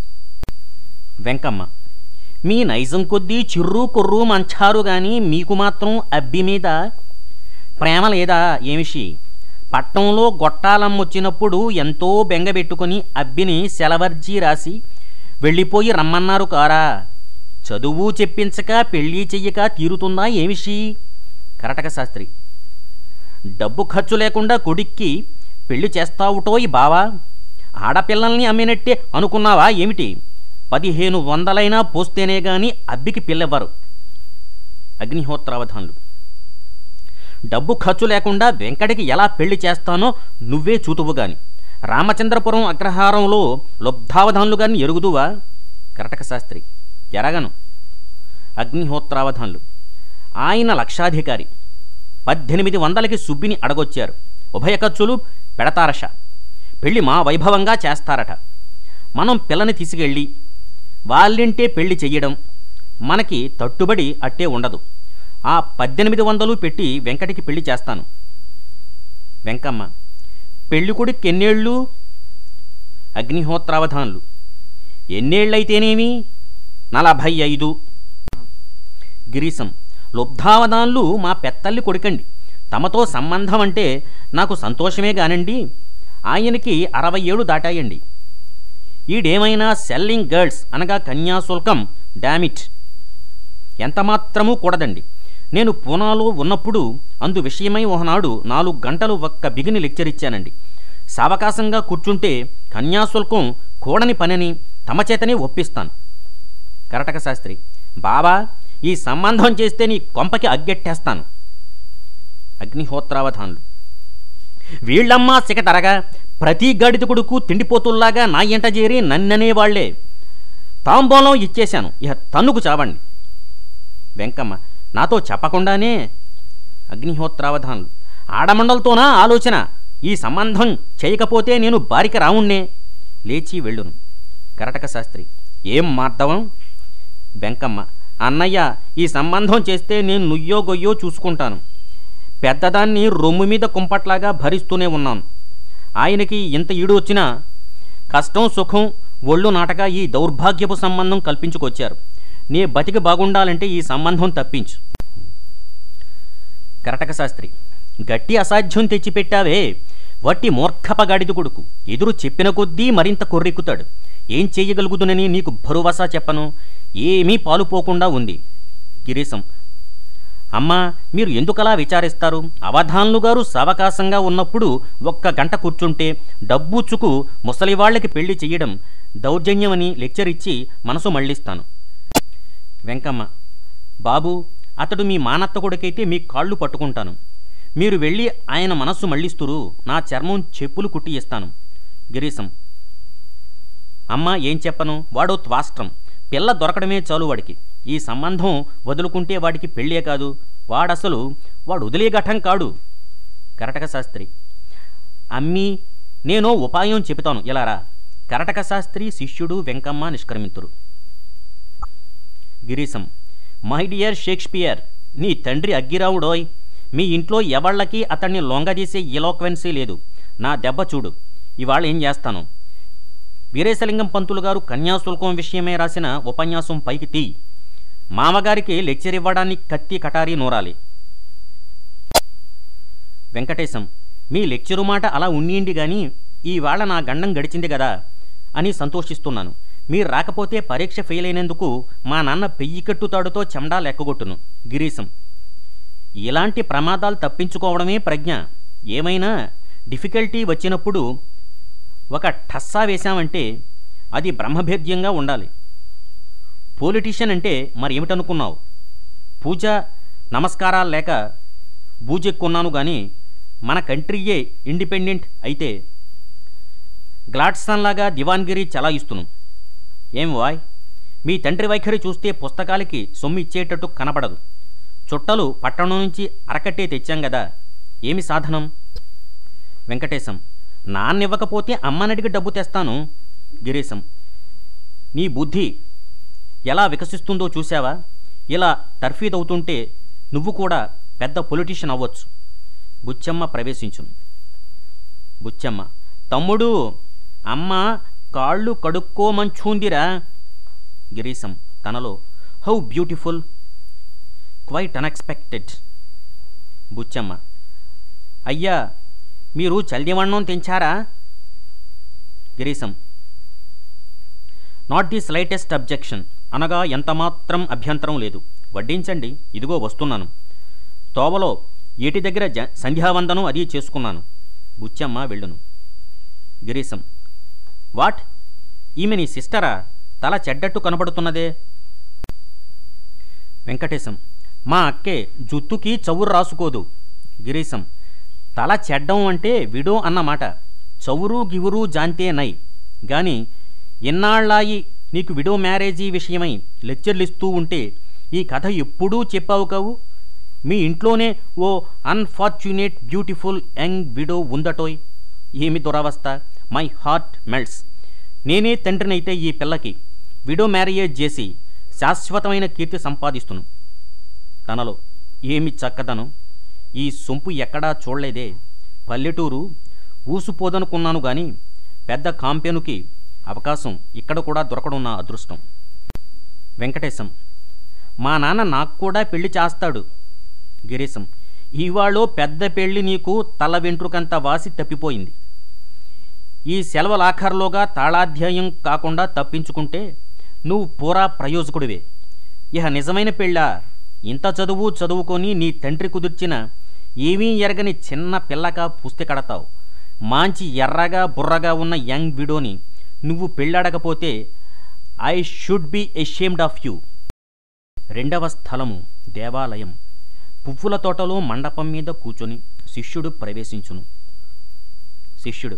వెంకమ్మ మీ నైజం కొద్దీ చిర్రు కొర్రు మంచారు గాని మీకు మాత్రం అబ్బి మీద ప్రేమ లేదా ఏమిషి పట్టణంలో గొట్టాలమ్మొచ్చినప్పుడు ఎంతో బెంగబెట్టుకుని అబ్బిని సెలవర్జీ రాసి వెళ్ళిపోయి రమ్మన్నారు కారా చదువు చెప్పించక పెళ్ళి చెయ్యక తీరుతుందా ఏమిషి కరటక శాస్త్రి డబ్బు ఖర్చు లేకుండా కొడుక్కి పెళ్లి చేస్తావుటోయ్ బావా ఆడపిల్లల్ని అమ్మినట్టే అనుకున్నావా ఏమిటి పదిహేను వందలైనా పోస్తేనే గాని అబ్బికి పిల్లెవ్వరు అగ్నిహోత్రావధాన్లు డబ్బు ఖర్చు లేకుండా వెంకటికి ఎలా పెళ్లి చేస్తానో నువ్వే చూతువు గాని రామచంద్రపురం అగ్రహారంలో లబ్ధావధాన్లు గాని ఎరుగుదువా కరటక శాస్త్రి ఎరగను అగ్నిహోత్రావధాన్లు ఆయన లక్షాధికారి పద్దెనిమిది వందలకి సుబ్బిని అడగొచ్చారు ఉభయ ఖర్చులు పెడతారష పెళ్లి మా వైభవంగా చేస్తారట మనం పిల్లని తీసుకెళ్ళి వాళ్ళింటే పెళ్లి చెయ్యడం మనకి తట్టుబడి అట్టే ఉండదు ఆ పద్దెనిమిది వందలు పెట్టి వెంకటికి పెళ్లి చేస్తాను వెంకమ్మ పెళ్లి కొడుకు ఎన్నేళ్ళు అగ్నిహోత్రావధాన్లు ఎన్నేళ్ళైతేనేమి నలభై ఐదు గిరీశం లుబ్ధావధాన్లు మా పెత్తల్లి కొడుకండి తమతో సంబంధం అంటే నాకు సంతోషమే గానండి ఆయనకి అరవై ఏడు దాటాయండి ఈడేమైనా సెల్లింగ్ గర్ల్స్ అనగా కన్యాశుల్కం డామిట్ ఎంతమాత్రమూ కూడదండి నేను పూనాలో ఉన్నప్పుడు అందు విషయమై ఒకనాడు నాలుగు గంటలు ఒక్క బిగిని లెక్చర్ ఇచ్చానండి సావకాశంగా కూర్చుంటే కన్యాశుల్కం కూడని పనిని తమ చేతనే ఒప్పిస్తాను కరటక శాస్త్రి బాబా ఈ సంబంధం చేస్తే నీ కొంపకి అగ్గెట్టేస్తాను అగ్నిహోత్రావధాన్లు వీళ్ళమ్మా సికటరగా ప్రతి గడిత కొడుకు తిండిపోతుల్లాగా నా ఎంట చేరి నన్ననేవాళ్లే తాంబూలం ఇచ్చేశాను ఇహ తన్నుకు చావండి వెంకమ్మ నాతో చెప్పకుండానే అగ్నిహోత్రావధాన్లు ఆడమండలతోనా ఆలోచన ఈ సంబంధం చేయకపోతే నేను బారిక రావుణ్ణే లేచి వెళ్ళును కరటక శాస్త్రి ఏం మార్దవం వెంకమ్మ అన్నయ్య ఈ సంబంధం చేస్తే నేను నుయ్యో గొయ్యో చూసుకుంటాను పెద్దదాన్ని రొమ్ము మీద కుంపట్లాగా భరిస్తూనే ఉన్నాను ఆయనకి ఇంత ఈడు వచ్చినా కష్టం సుఖం ఒళ్ళు నాటగా ఈ దౌర్భాగ్యపు సంబంధం కల్పించుకొచ్చారు నీ బతికి బాగుండాలంటే ఈ సంబంధం తప్పించు కరటక శాస్త్రి గట్టి అసాధ్యం తెచ్చిపెట్టావే వట్టి మూర్ఖపగాడిది కొడుకు ఎదురు చెప్పిన కొద్దీ మరింత కొర్రెక్కుతాడు ఏం చెయ్యగలుగుతునని నీకు భరోవసా చెప్పను ఏమీ పాలుపోకుండా ఉంది గిరీశం అమ్మా మీరు ఎందుకలా విచారిస్తారు అవధాన్లు గారు సావకాశంగా ఉన్నప్పుడు ఒక్క గంట కూర్చుంటే డబ్బుచ్చుకు ముసలివాళ్లకి పెళ్లి చెయ్యడం దౌర్జన్యమని లెక్చర్ ఇచ్చి మనసు మళ్ళిస్తాను వెంకమ్మ బాబు అతడు మీ మానత్త కొడుకైతే మీ కాళ్ళు పట్టుకుంటాను మీరు వెళ్ళి ఆయన మనస్సు మళ్ళిస్తురు నా చర్మం చెప్పులు కుట్టి ఇస్తాను గిరీశం అమ్మ ఏం చెప్పను వాడో త్వాస్ట్రం పిల్ల దొరకడమే చాలు వాడికి ఈ సంబంధం వదులుకుంటే వాడికి పెళ్ళే కాదు వాడసలు వాడు వదిలే ఘటం కాడు కరటక శాస్త్రి అమ్మి నేను ఉపాయం చెబుతాను ఇలారా కరటక శాస్త్రి శిష్యుడు వెంకమ్మ నిష్క్రమింతురు గిరీశం మై డియర్ షేక్స్పియర్ నీ తండ్రి అగ్గిరావుడోయ్ మీ ఇంట్లో ఎవళ్ళకి అతన్ని లొంగదీసే ఇలోక్వెన్సీ లేదు నా దెబ్బ చూడు ఇవాళ ఏం చేస్తాను వీరేశలింగం పంతులు గారు కన్యాశుల్కం విషయమే రాసిన ఉపన్యాసం పైకి తీ మామగారికి లెక్చర్ ఇవ్వడానికి కత్తి కటారి నూరాలి వెంకటేశం మీ లెక్చరు మాట అలా ఉండియండి గాని ఈవేళ నా గండం గడిచింది కదా అని సంతోషిస్తున్నాను మీరు రాకపోతే పరీక్ష ఫెయిల్ అయినందుకు మా నాన్న పెయ్యి కట్టుతాడుతో చెండా లెక్కగొట్టును గిరీశం ఇలాంటి ప్రమాదాలు తప్పించుకోవడమే ప్రజ్ఞ ఏమైనా డిఫికల్టీ వచ్చినప్పుడు ఒక ఠస్సా వేశామంటే అది బ్రహ్మభేద్యంగా ఉండాలి పొలిటీషియన్ అంటే మరి ఏమిటనుకున్నావు పూజ నమస్కారాలు లేక బూజెక్కున్నాను కానీ మన కంట్రీయే ఇండిపెండెంట్ అయితే గ్లాడ్సన్లాగా దివాన్గిరి చలాయిస్తును ఏం వాయ్ మీ తండ్రి వైఖరి చూస్తే పుస్తకాలకి సొమ్ము ఇచ్చేటట్టు కనపడదు చుట్టలు పట్టణం నుంచి అరకట్టే తెచ్చాం కదా ఏమి సాధనం వెంకటేశం నాన్నివ్వకపోతే అమ్మనడికి డబ్బు తెస్తాను గిరీశం నీ బుద్ధి ఎలా వికసిస్తుందో చూసావా ఇలా తర్ఫీదవుతుంటే నువ్వు కూడా పెద్ద పొలిటీషియన్ అవ్వచ్చు బుచ్చమ్మ ప్రవేశించును బుచ్చమ్మ తమ్ముడు అమ్మ కాళ్ళు కడుక్కోమంచూందిరా గిరీశం తనలో how beautiful quite unexpected Butchamma అయ్యా మీరు చల్దివన్నం తెంచారా Girisham not the slightest objection అనగా ఎంతమాత్రం అభ్యంతరం లేదు వడ్డించండి ఇదిగో వస్తున్నాను తోవలో ఏటి దగ్గర జ సంధ్యావందనం అది చేసుకున్నాను బుచ్చమ్మ వెళ్ళును గిరీశం వాట్ ఈమె నీ సిస్టరా తల చెడ్డట్టు కనబడుతున్నదే వెంకటేశం మా అక్కే జుత్తుకి చవురు రాసుకోదు గిరీశం తల చెడ్డం అంటే విడో అన్నమాట చవురు గివురు జాంతే నై గాని ఎన్నాళ్ళాయి నీకు విడో మ్యారేజీ విషయమై లెక్చర్లు ఇస్తూ ఉంటే ఈ కథ ఎప్పుడూ చెప్పావు కావు మీ ఇంట్లోనే oh unfortunate beautiful young widow ఉందటోయ్ ఏమి దురవస్థ మై హార్ట్ మెల్ట్స్ నేనే తండ్రినైతే ఈ పిల్లకి విడో మ్యారేజ్ చేసి శాశ్వతమైన కీర్తి సంపాదిస్తును తనలో ఏమి చక్కదనం ఈ సొంపు ఎక్కడా చూడలేదే పల్లెటూరు ఊసుపోదనుకున్నాను గాని పెద్ద కాంపెనుకి అవకాశం ఇక్కడ కూడా దొరకడం నా అదృష్టం వెంకటేశం మా నాన్న నాకు కూడా పెళ్లి చేస్తాడు గిరీశం ఇవాళో పెద్ద పెళ్లి నీకు తల వెంట్రుకంత వాసి తప్పిపోయింది ఈ సెలవులాఖరులోగా తాళాధ్యాయం కాకుండా తప్పించుకుంటే నువ్వు పూరా ప్రయోజకుడివే ఇహ నిజమైన పెళ్ళా ఇంత చదువు చదువుకొని నీ తండ్రి కుదిర్చిన ఏమీ ఎరగని చిన్న పిల్లక పుస్తి కడతావు మాంచి ఎర్రగా బుర్రగా ఉన్న యంగ్ విడోని నువ్వు పెళ్ళాడకపోతే I should be ashamed of you రెండవ స్థలము దేవాలయం పువ్వుల తోటలో మండపం మీద కూర్చొని శిష్యుడు ప్రవేశించును శిష్యుడు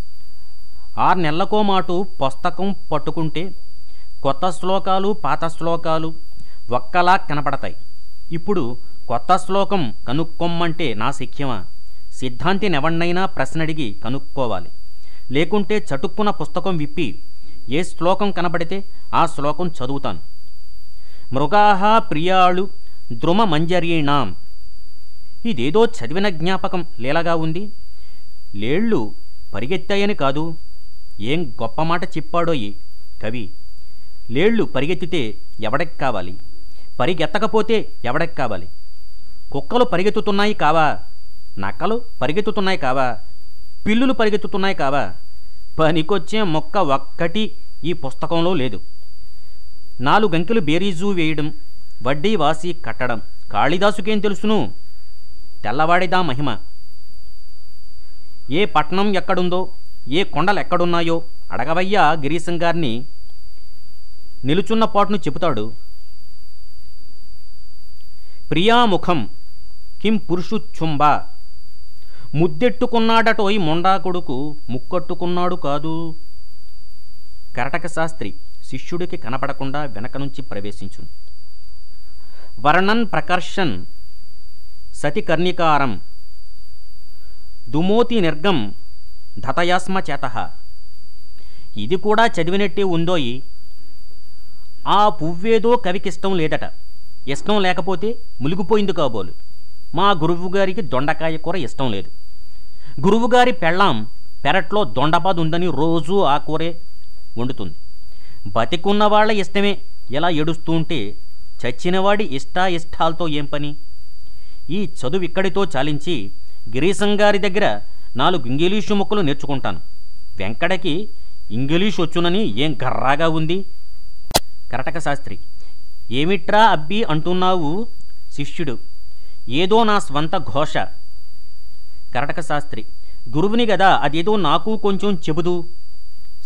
ఆరు నెలలకో మాటు పుస్తకం పట్టుకుంటే కొత్త శ్లోకాలు పాత శ్లోకాలు ఒక్కలా కనపడతాయి ఇప్పుడు కొత్త శ్లోకం కనుక్కోమ్మంటే నా శక్యమా సిద్ధాంతినెవన్నైనా ప్రశ్నడిగి కనుక్కోవాలి లేకుంటే చటుక్కున పుస్తకం విప్పి ఏ శ్లోకం కనబడితే ఆ శ్లోకం చదువుతాను మృగాహ ప్రియాళు ద్రుమ మంజరీణాం ఇదేదో చదివిన జ్ఞాపకం లీలగా ఉంది లేళ్ళు పరిగెత్తాయని కాదు ఏం గొప్ప మాట చెప్పాడోయి కవి లేళ్ళు పరిగెత్తితే ఎవడెక్ కావాలి పరిగెత్తకపోతే ఎవడెక్ కావాలి కుక్కలు పరిగెత్తుతున్నాయి కావా నక్కలు పరిగెత్తుతున్నాయి కావా పిల్లులు పరిగెత్తుతున్నాయి కావా పనికొచ్చే మొక్క ఒక్కటి ఈ పుస్తకంలో లేదు నాలుగంకెలు బేరీజు వేయడం వడ్డీ వాసి కట్టడం కాళిదాసుకేం తెలుసును తెల్లవాడిదా మహిమ ఏ పట్నం ఎక్కడుందో ఏ కొండలు ఎక్కడున్నాయో అడగవయ్యా గిరీశం గారిని నిలుచున్న పాటును చెబుతాడు ప్రియాముఖం కిం పురుషుచ్చుంబ ముద్దెట్టుకున్నాడటోయ్ మొండా కొడుకు ముక్కట్టుకున్నాడు కాదు కరటక శాస్త్రి శిష్యుడికి కనపడకుండా వెనక నుంచి ప్రవేశించును వర్ణన్ ప్రకర్షన్ సతి కర్ణికారం దుమోతి నిర్గం ధతయాస్మ చేత ఇది కూడా చదివినట్టే ఉందోయి ఆ పువ్వేదో కవికిష్టం లేదట ఇష్టం లేకపోతే ములిగిపోయింది కాబోలు మా గురువుగారికి దొండకాయ కూర ఇష్టం లేదు గురువుగారి పెళ్ళాం పెరట్లో దొండపాదు ఉందని రోజూ ఆ కూరే వండుతుంది బతికున్న వాళ్ళ ఇష్టమే ఎలా ఏడుస్తూ ఉంటే చచ్చినవాడి ఇష్టా ఇష్టాలతో ఏం పని ఈ చదువు ఇక్కడితో చాలించి గిరీశం గారి దగ్గర నాలుగు ఇంగ్లీషు ముక్కలు నేర్చుకుంటాను వెంకటకి ఇంగ్లీష్ వచ్చునని ఏం గర్రాగా ఉంది కరటక శాస్త్రి ఏమిట్రా అబ్బి అంటున్నావు శిష్యుడు ఏదో నా స్వంత ఘోష కరటక శాస్త్రి గురువుని గదా అదేదో నాకు కొంచెం చెబుదు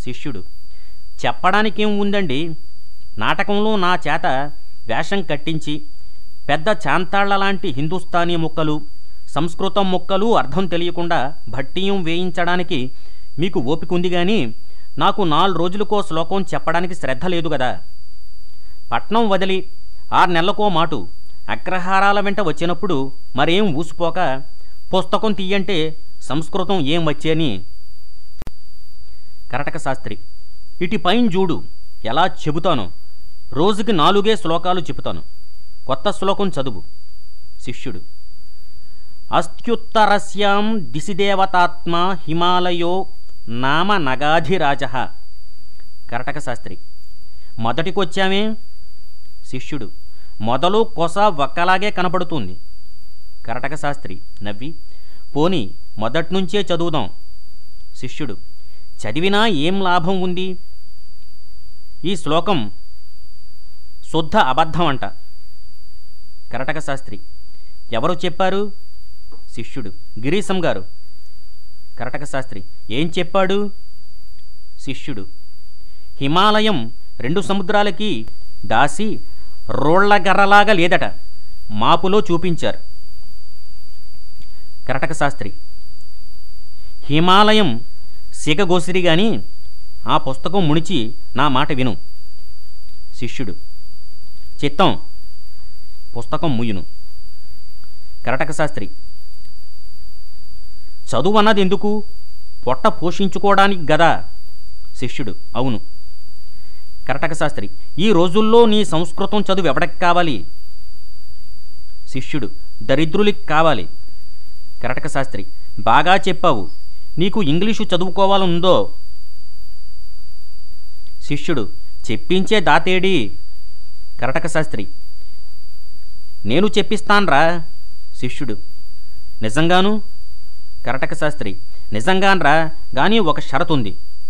శిష్యుడు చెప్పడానికేం ఉందండి నాటకంలో నా చేత వేషం కట్టించి పెద్ద చాంతాళ్ల లాంటి హిందుస్థానీ ముక్కలు సంస్కృతం ముక్కలు అర్థం తెలియకుండా భట్టీయం వేయించడానికి మీకు ఓపిక ఉంది కానీ నాకు నాలుగు రోజులకో శ్లోకం చెప్పడానికి శ్రద్ధ లేదు కదా పట్నం వదిలి ఆరు నెలలకో మాటు అగ్రహారాల వెంట వచ్చినప్పుడు మరేం ఊసిపోక పుస్తకం తీయంటే సంస్కృతం ఏం వచ్చేని కరటక శాస్త్రి ఇటు పైన చూడు ఎలా చెబుతాను రోజుకి నాలుగే శ్లోకాలు చెబుతాను కొత్త శ్లోకం చదువు శిష్యుడు అస్త్యుత్తరస్యాం దిశిదేవతాత్మ హిమాలయో నామ నగాధిరాజ కరటక శాస్త్రి మొదటికొచ్చామే శిష్యుడు మొదలు కొస ఒక్కలాగే కనపడుతుంది కరటక శాస్త్రి నవ్వి పోని మొదట్నుంచే చదువుదాం శిష్యుడు చదివినా ఏం లాభం ఉంది ఈ శ్లోకం శుద్ధ అబద్ధం అంట కరటక శాస్త్రి ఎవరు చెప్పారు శిష్యుడు గిరీశం గారు కరటక శాస్త్రి ఏం చెప్పాడు శిష్యుడు హిమాలయం రెండు సముద్రాలకి దాసి రోళ్లగర్రలాగా లేదట మాపులో చూపించారు కరటక శాస్త్రి హిమాలయం సిగగోసిరి గాని ఆ పుస్తకం ముడిచి నా మాట విను శిష్యుడు చిత్తం పుస్తకం ముయ్యును కరటక శాస్త్రి చదువు అన్నది ఎందుకు పొట్ట పోషించుకోవడానికి గదా శిష్యుడు అవును కరటక శాస్త్రి ఈ రోజుల్లో నీ సంస్కృతం చదువు ఎవడకి కావాలి శిష్యుడు దరిద్రులకి కావాలి కరటక శాస్త్రి బాగా చెప్పావు నీకు ఇంగ్లీషు చదువుకోవాలనుందో శిష్యుడు చెప్పించే దాతేడి కరటక శాస్త్రి నేను చెప్పిస్తాన్రా శిష్యుడు నిజంగాను కరటక శాస్త్రి నిజంగాన్రా గాని ఒక షరతుంది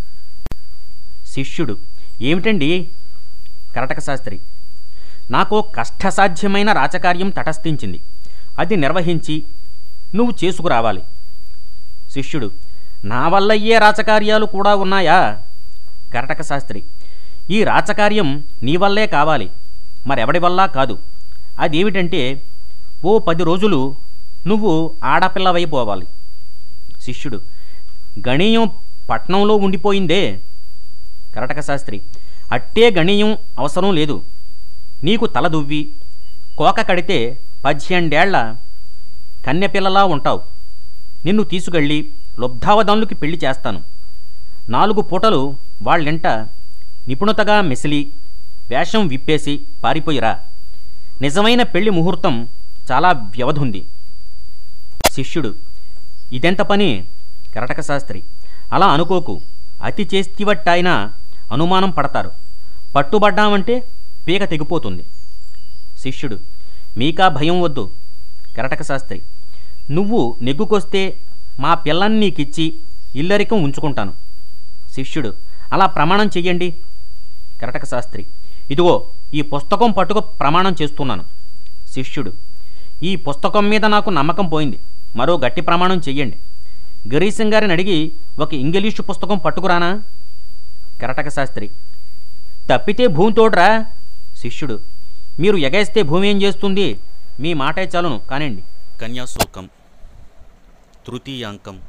శిష్యుడు ఏమిటండి కరటక శాస్త్రి నాకు కష్టసాధ్యమైన రాచకార్యం తటస్థించింది అది నిర్వహించి నువ్వు చేసుకురావాలి శిష్యుడు నా వల్ల అయ్యే రాచకార్యాలు కూడా ఉన్నాయా కరటక శాస్త్రి ఈ రాచకార్యం నీ వల్లే కావాలి మరెవడి వల్ల కాదు అదేమిటంటే ఓ పది రోజులు నువ్వు ఆడపిల్లవైపోవాలి శిష్యుడు గణీయం పట్నంలో ఉండిపోయిందే కరటక శాస్త్రి అట్టే గణీయం అవసరం లేదు నీకు తల దువ్వి కోక కడితే పద్దెండేళ్ల కన్నెపిల్లలా ఉంటావు నిన్ను తీసుకెళ్ళి లుబ్ధావధానులకి పెళ్లి చేస్తాను నాలుగు పూటలు వాళ్ళింట నిపుణతగా మెసిలి వేషం విప్పేసి పారిపోయిరా నిజమైన పెళ్లి ముహూర్తం చాలా వ్యవధుంది శిష్యుడు ఇదెంత పని కరటక శాస్త్రి అలా అనుకోకు అతి చేస్తివట్టాయినా అనుమానం పడతారు పట్టుబడ్డామంటే పీక తెగిపోతుంది శిష్యుడు మీకా భయం వద్దు కరటక శాస్త్రి నువ్వు నెగ్గుకొస్తే మా పిల్లని నీకిచ్చి ఇల్లరికం ఉంచుకుంటాను శిష్యుడు అలా ప్రమాణం చెయ్యండి కరటక శాస్త్రి ఇదిగో ఈ పుస్తకం పట్టుకు ప్రమాణం చేస్తున్నాను శిష్యుడు ఈ పుస్తకం మీద నాకు నమ్మకం పోయింది మరో గట్టి ప్రమాణం చెయ్యండి గిరీశం గారిని అడిగి ఒక ఇంగ్లీషు పుస్తకం పట్టుకురానా కరటక శాస్త్రి తప్పితే భూమి తోడ్రా శిష్యుడు మీరు ఎగేస్తే భూమి ఏం చేస్తుంది మీ మాటే చాలును కానివ్వండి కన్యాశుల్కం తృతీయాంకం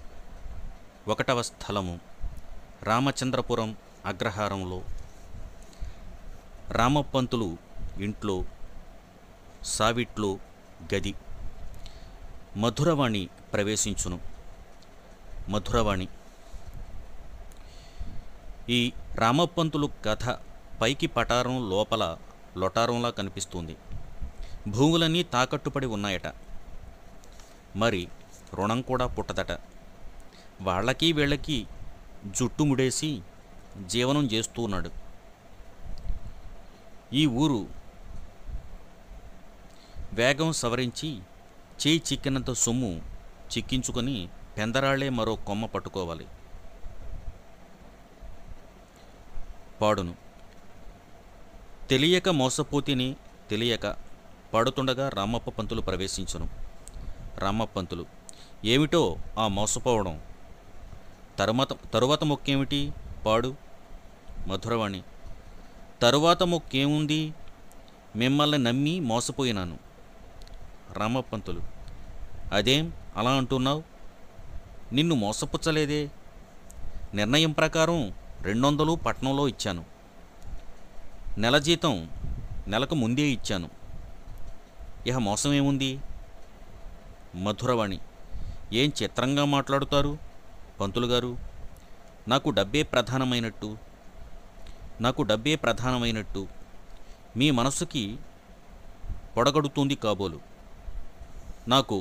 ఒకటవ స్థలము రామచంద్రపురం అగ్రహారంలో రామపంతులు ఇంట్లో సావిట్లో గది మధురవాణి ప్రవేశించును మధురవాణి ఈ రామపంతులు కథ పైకి పటారం లోపల లొటారంలా కనిపిస్తుంది భూములన్నీ తాకట్టుపడి ఉన్నాయట మరి రుణం కూడా పుట్టదట వాళ్ళకి వీళ్ళకి జుట్టు ముడేసి జీవనం చేస్తూ ఉన్నాడు ఈ ఊరు వేగం సవరించి చేయి చిక్కినంత సొమ్ము చిక్కించుకొని పెందరాళ్లే మరో కొమ్మ పట్టుకోవాలి పాడును తెలియక మోసపోతిని తెలియక పాడుతుండగా రామప్ప పంతులు ప్రవేశించును రామప్ప పంతులు ఏమిటో ఆ మోసపోవడం తరువాత తరువాత మొక్కేమిటి పాడు మధురవాణి తరువాత మొక్కేముంది మిమ్మల్ని నమ్మి మోసపోయినాను రామపంతులు అదేం అలా అంటున్నావు నిన్ను మోసపుచ్చలేదే నిర్ణయం ప్రకారం రెండు వందలు పట్నంలో ఇచ్చాను నెల జీతం నెలకు ముందే ఇచ్చాను ఇహ మోసం ఏముంది మధురవాణి ఏం చిత్రంగా మాట్లాడుతారు పంతులు గారు నాకు డబ్బే ప్రధానమైనట్టు నాకు డబ్బే ప్రధానమైనట్టు మీ మనసుకి పొడగడుతుంది కాబోలు నాకు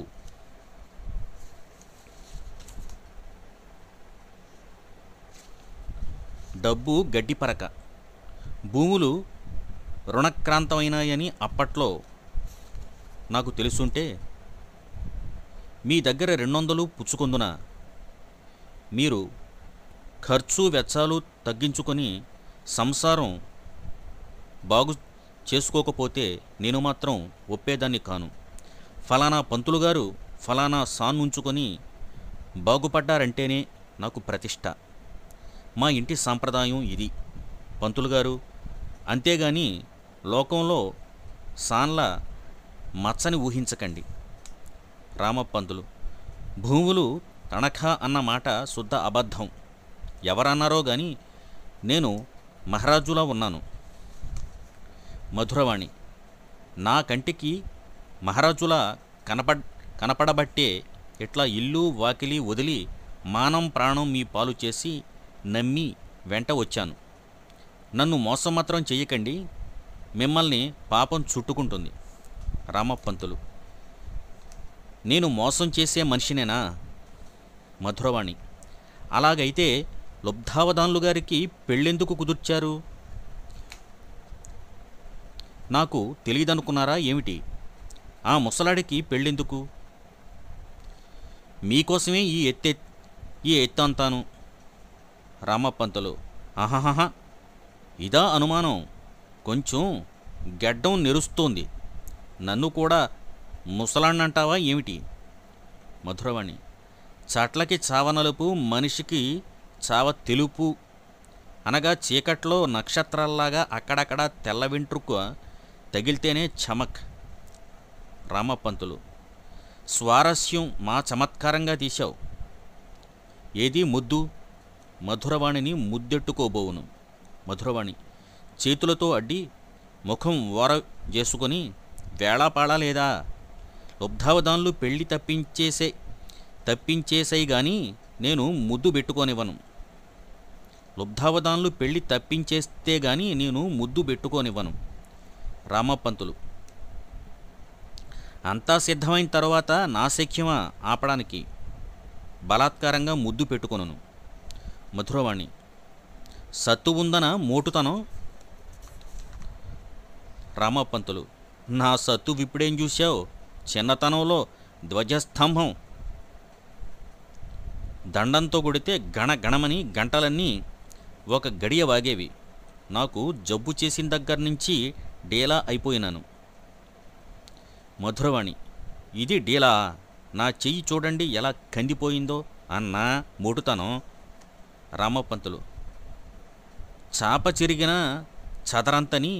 డబ్బు గడ్డి పరక భూములు రుణక్రాంతమైనాయని అప్పట్లో నాకు తెలుసుంటే మీ దగ్గర రెండు వందలు పుచ్చుకొందున మీరు ఖర్చు వెచ్చాలు తగ్గించుకొని సంసారం బాగు చేసుకోకపోతే నేను మాత్రం ఒప్పేదాన్ని కాను ఫలానా పంతులు గారు ఫలానా సాన్ ఉంచుకొని బాగుపడ్డారంటేనే నాకు ప్రతిష్ట మా ఇంటి సాంప్రదాయం ఇది పంతులు గారు అంతేగాని లోకంలో సాన్ల మచ్చని ఊహించకండి రామపంతులు భూములు తనఖా అన్న మాట శుద్ధ అబద్ధం ఎవరన్నారో గాని నేను మహారాజులా ఉన్నాను మధురవాణి నా కంటికి మహారాజులా కనపడ్ కనపడబట్టే ఇట్లా ఇల్లు వాకిలి వదిలి మానం ప్రాణం మీ పాలు చేసి నమ్మి వెంట వచ్చాను నన్ను మోసం మాత్రం చెయ్యకండి మిమ్మల్ని పాపం చుట్టుకుంటుంది రామపంతులు నేను మోసం చేసే మనిషినేనా మధురవాణి అలాగైతే లుబ్ధావధాన్లు గారికి పెళ్ళెందుకు కుదుర్చారు నాకు తెలియదనుకున్నారా ఏమిటి ఆ ముసలాడికి పెళ్ళెందుకు మీకోసమే ఈ ఎత్తె ఈ ఎత్తంతాను రామపంతులు ఆహాహా ఇదా అనుమానం కొంచెం గెడ్డం నెరుస్తోంది నన్ను కూడా ముసలాన్నంటావా ఏమిటి మధురవాణి చట్లకి చావ నలుపు మనిషికి చావ తెలుపు అనగా చీకట్లో నక్షత్రాల్లాగా అక్కడక్కడ తెల్ల వెంట్రుక తగిలితేనే చమక్ రామపంతులు స్వారస్యం మా చమత్కారంగా తీశావు ఏది ముద్దు మధురవాణిని ముద్దెట్టుకోబోవును మధురవాణి చేతులతో అడ్డి ముఖం ఓర చేసుకొని వేళాపాడా లేదా లుబ్ధావధాన్లు పెళ్లి తప్పించేసే తప్పించేసాయి గాని నేను ముద్దు పెట్టుకోనివ్వను లుబ్ధావధాన్లు పెళ్లి తప్పించేస్తే గాని నేను ముద్దు పెట్టుకోనివ్వను రామపంతులు అంతా సిద్ధమైన తర్వాత నా శక్యమా ఆపడానికి బలాత్కారంగా ముద్దు పెట్టుకొనును మధురవాణి సత్తు ఉందన మోటుతనం రామపంతులు నా సత్తు విప్పుడేం చూశావు చిన్నతనంలో ధ్వజస్తంభం దండంతో కొడితే గణ గణమని గంటలన్నీ ఒక గడియ వాగేవి నాకు జబ్బు చేసిన దగ్గర నుంచి డేలా అయిపోయినాను మధురవాణి ఇది డీలా నా చెయ్యి చూడండి ఎలా కందిపోయిందో అన్నా మోటుతనం రామపంతులు చాప చిరిగిన చదరంతని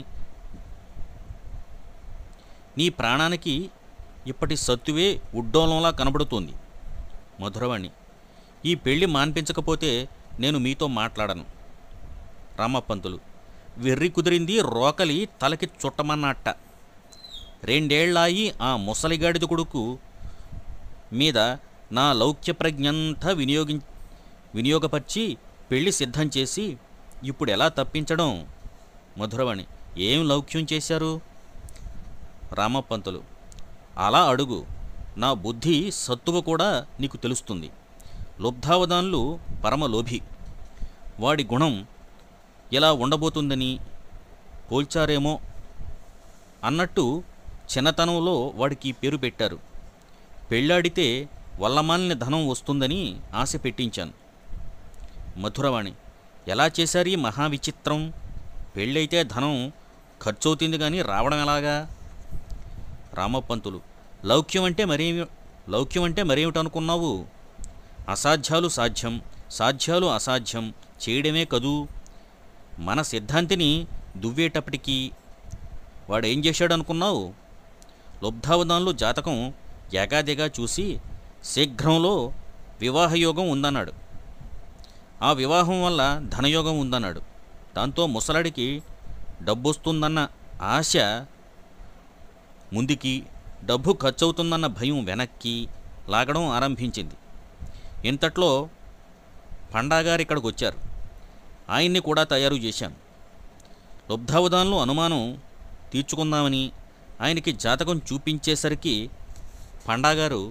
నీ ప్రాణానికి ఇప్పటి సత్తువే ఉడ్డోలంలా కనబడుతోంది మధురవాణి ఈ పెళ్లి మాన్పించకపోతే నేను మీతో మాట్లాడను రామపంతులు వెర్రి కుదిరింది రోకలి తలకి చుట్టమన్నట్ట రెండేళ్లాయి ఆ ముసలిగాడిద కొడుకు మీద నా లౌక్య ప్రజ్ఞంతా వినియోగి వినియోగపరిచి పెళ్లి సిద్ధం చేసి ఇప్పుడు ఎలా తప్పించడం మధురవాణి ఏం లౌక్యం చేశారు రామపంతులు అలా అడుగు నా బుద్ధి సత్తువ కూడా నీకు తెలుస్తుంది లుబ్ధావధాన్లు పరమలోభి వాడి గుణం ఎలా ఉండబోతుందని పోల్చారేమో అన్నట్టు చిన్నతనంలో వాడికి ఈ పేరు పెట్టారు పెళ్ళాడితే వల్లమాలిన ధనం వస్తుందని ఆశ పెట్టించాను మధురవాణి ఎలా చేశారు ఈ మహావిచిత్రం పెళ్ళైతే ధనం ఖర్చవుతుంది కానీ రావడం ఎలాగా రామపంతులు లౌక్యం అంటే మరేమి లౌక్యం అంటే మరేమిటనుకున్నావు అసాధ్యాలు సాధ్యం సాధ్యాలు అసాధ్యం చేయడమే కదూ మన సిద్ధాంతిని దువ్వేటప్పటికీ వాడు ఏం చేశాడు అనుకున్నావు లుబ్ధావధాన్లు జాతకం ఏకాదిగా చూసి శీఘ్రంలో వివాహయోగం ఉందన్నాడు ఆ వివాహం వల్ల ధనయోగం ఉందన్నాడు దాంతో ముసలాడికి డబ్బొస్తుందన్న ఆశ ముందుకి డబ్బు ఖర్చవుతుందన్న భయం వెనక్కి లాగడం ఆరంభించింది ఇంతట్లో పండాగారు ఇక్కడికి వచ్చారు ఆయన్ని కూడా తయారు చేశాను లుబ్ధావధాన్లు అనుమానం తీర్చుకుందామని ఆయనకి జాతకం చూపించేసరికి పండాగారు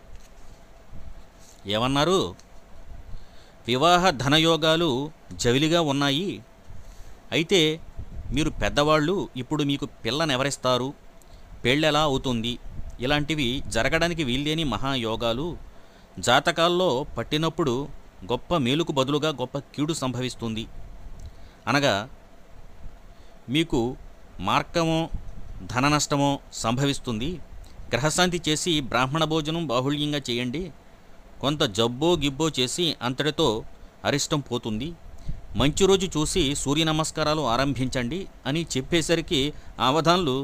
ఏమన్నారు వివాహ ధనయోగాలు జవిలిగా ఉన్నాయి అయితే మీరు పెద్దవాళ్ళు ఇప్పుడు మీకు పిల్లనెవరిస్తారు పెళ్ళెలా అవుతుంది ఇలాంటివి జరగడానికి వీల్లేని మహాయోగాలు జాతకాల్లో పట్టినప్పుడు గొప్ప మేలుకు బదులుగా గొప్ప కీడు సంభవిస్తుంది అనగా మీకు మార్గమో ధన నష్టమో సంభవిస్తుంది గ్రహశాంతి చేసి బ్రాహ్మణ భోజనం బాహుళ్యంగా చేయండి కొంత జబ్బో గిబ్బో చేసి అంతటితో అరిష్టం పోతుంది మంచి రోజు చూసి సూర్య నమస్కారాలు ఆరంభించండి అని చెప్పేసరికి అవధాన్లు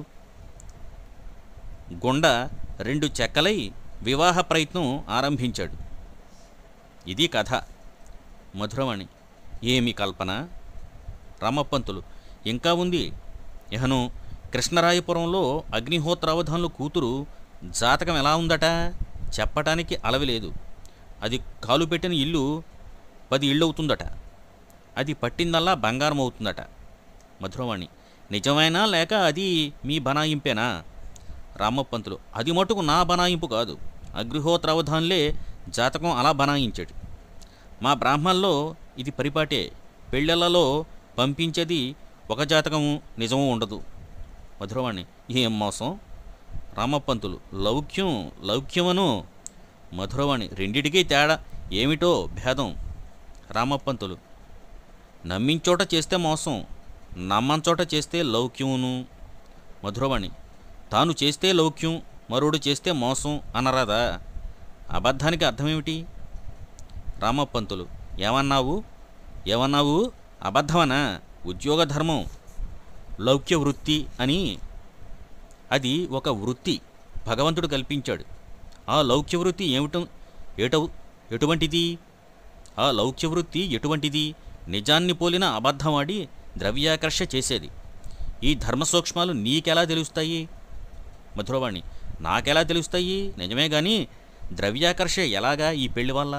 గుండ రెండు చెక్కలై వివాహ ప్రయత్నం ఆరంభించాడు ఇది కథ మధురవాణి ఏమి కల్పన రామపంతులు ఇంకా ఉంది ఇహను కృష్ణరాయపురంలో అగ్నిహోత్ర అవధాన్లు కూతురు జాతకం ఎలా ఉందట చెప్పటానికి అలవిలేదు అది కాలు పెట్టిన ఇల్లు పది ఇళ్ళు అవుతుందట అది పట్టిందల్లా బంగారం అవుతుందట మధురవాణి నిజమేనా లేక అది మీ బనాయింపేనా రామపంతులు అది మటుకు నా బనాయింపు కాదు అగ్నిహోత్ర అవధాన్లే జాతకం అలా బనాయించాడు మా బ్రాహ్మణంలో ఇది పరిపాటే పెళ్ళిళ్ళలో పంపించేది ఒక జాతకము నిజము ఉండదు మధురవాణి ఏం మోసం రామపంతులు లౌక్యం లౌక్యమను మధురవాణి రెండిటికీ తేడా ఏమిటో భేదం రామపంతులు నమ్మించోట చేస్తే మోసం నమ్మంచోట చేస్తే లౌక్యమును మధురవాణి తాను చేస్తే లౌక్యం మరోడు చేస్తే మోసం అనరాదా అబద్ధానికి అర్థమేమిటి రామపంతులు ఏమన్నావు ఏమన్నావు అబద్ధమనా ఉద్యోగ ధర్మం లౌక్య వృత్తి అని అది ఒక వృత్తి భగవంతుడు కల్పించాడు ఆ లౌక్య వృత్తి ఏమిటం ఏటవు ఎటువంటిది ఆ లౌక్య వృత్తి ఎటువంటిది నిజాన్ని పోలిన అబద్ధమాడి ద్రవ్యాకర్ష చేసేది ఈ ధర్మ సూక్ష్మాలు నీకెలా తెలుస్తాయి మధురవాణి నాకెలా తెలుస్తాయి నిజమే కానీ ద్రవ్యాకర్ష ఎలాగా ఈ పెళ్లి వల్ల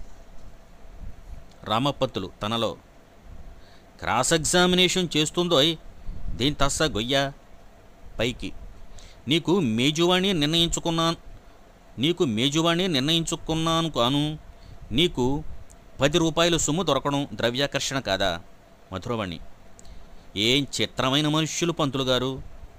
రామపత్తులు తనలో క్రాస్ ఎగ్జామినేషన్ చేస్తుందోయ్ దీని తస్స గొయ్య పైకి నీకు మేజువాణి నిర్ణయించుకున్నాను నీకు మేజువాణి నిర్ణయించుకున్నాను కాను నీకు పది రూపాయల సొమ్ము దొరకడం ద్రవ్యాకర్షణ కాదా మధురవాణి ఏం చిత్రమైన మనుష్యులు పంతులు గారు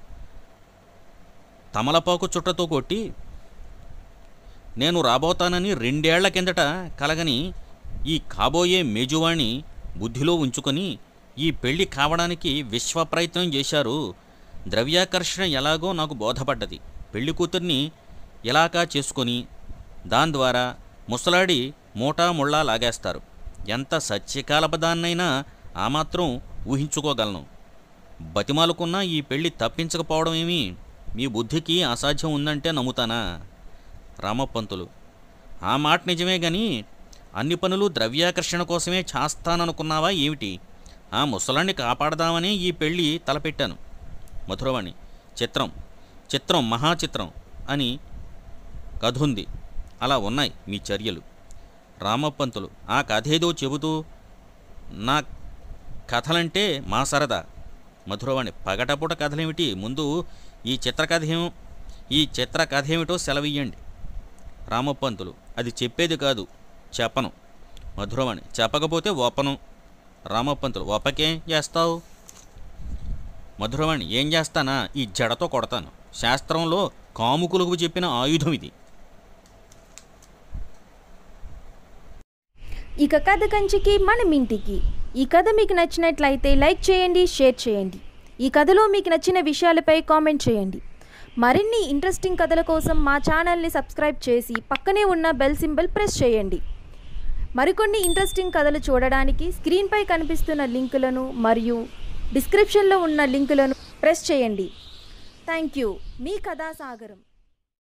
తమలపాకు చుట్టతో కొట్టి నేను రాబోతానని రెండేళ్ల కిందట కలగని ఈ కాబోయే మేజువాణి బుద్ధిలో ఉంచుకొని ఈ పెళ్లి కావడానికి విశ్వ ప్రయత్నం చేశారు ద్రవ్యాకర్షణ ఎలాగో నాకు బోధపడ్డది పెళ్లి కూతుర్ని ఇలాగా చేసుకొని దాని ద్వారా ముసలాడి మూటా ముళ్ళా లాగేస్తారు ఎంత సత్యకాలపదాన్నైనా ఆ మాత్రం ఊహించుకోగలను బతిమాలుకున్నా ఈ పెళ్లి తప్పించకపోవడం ఏమి మీ బుద్ధికి అసాధ్యం ఉందంటే నమ్ముతానా రామపంతులు ఆ మాట నిజమే గాని అన్ని పనులు ద్రవ్యాకర్షణ కోసమే చేస్తాననుకున్నావా ఏమిటి ఆ ముసలాన్ని కాపాడదామని ఈ పెళ్ళి తలపెట్టాను మధురవాణి చిత్రం చిత్రం మహాచిత్రం అని కథ ఉంది అలా ఉన్నాయి మీ చర్యలు రామపంతులు ఆ కథేదో చెబుతూ నా కథలంటే మా సరదా మధురవాణి పగటపూట కథలేమిటి ముందు ఈ చిత్రకథ ఏం ఈ చిత్రకథ ఏమిటో సెలవియ్యండి రామపంతులు అది చెప్పేది కాదు చెప్పను మధురవాణి చెప్పకపోతే ఓపను రామపంతులు ఓపకేం చేస్తావు మధురవాణి ఏం చేస్తానా ఈ జడతో కొడతాను శాస్త్రంలో కాముకులకు చెప్పిన ఆయుధం ఇది ఇక కథ కంచికి మనం ఇంటికి ఈ కథ మీకు నచ్చినట్లయితే లైక్ చేయండి షేర్ చేయండి ఈ కథలో మీకు నచ్చిన విషయాలపై కామెంట్ చేయండి మరిన్ని ఇంట్రెస్టింగ్ కథల కోసం మా ఛానల్ని సబ్స్క్రైబ్ చేసి పక్కనే ఉన్న బెల్ సింబల్ ప్రెస్ చేయండి మరికొన్ని ఇంట్రెస్టింగ్ కథలు చూడడానికి స్క్రీన్పై కనిపిస్తున్న లింకులను మరియు డిస్క్రిప్షన్లో ఉన్న లింకులను ప్రెస్ చేయండి థ్యాంక్ యూ మీ కథాసాగరం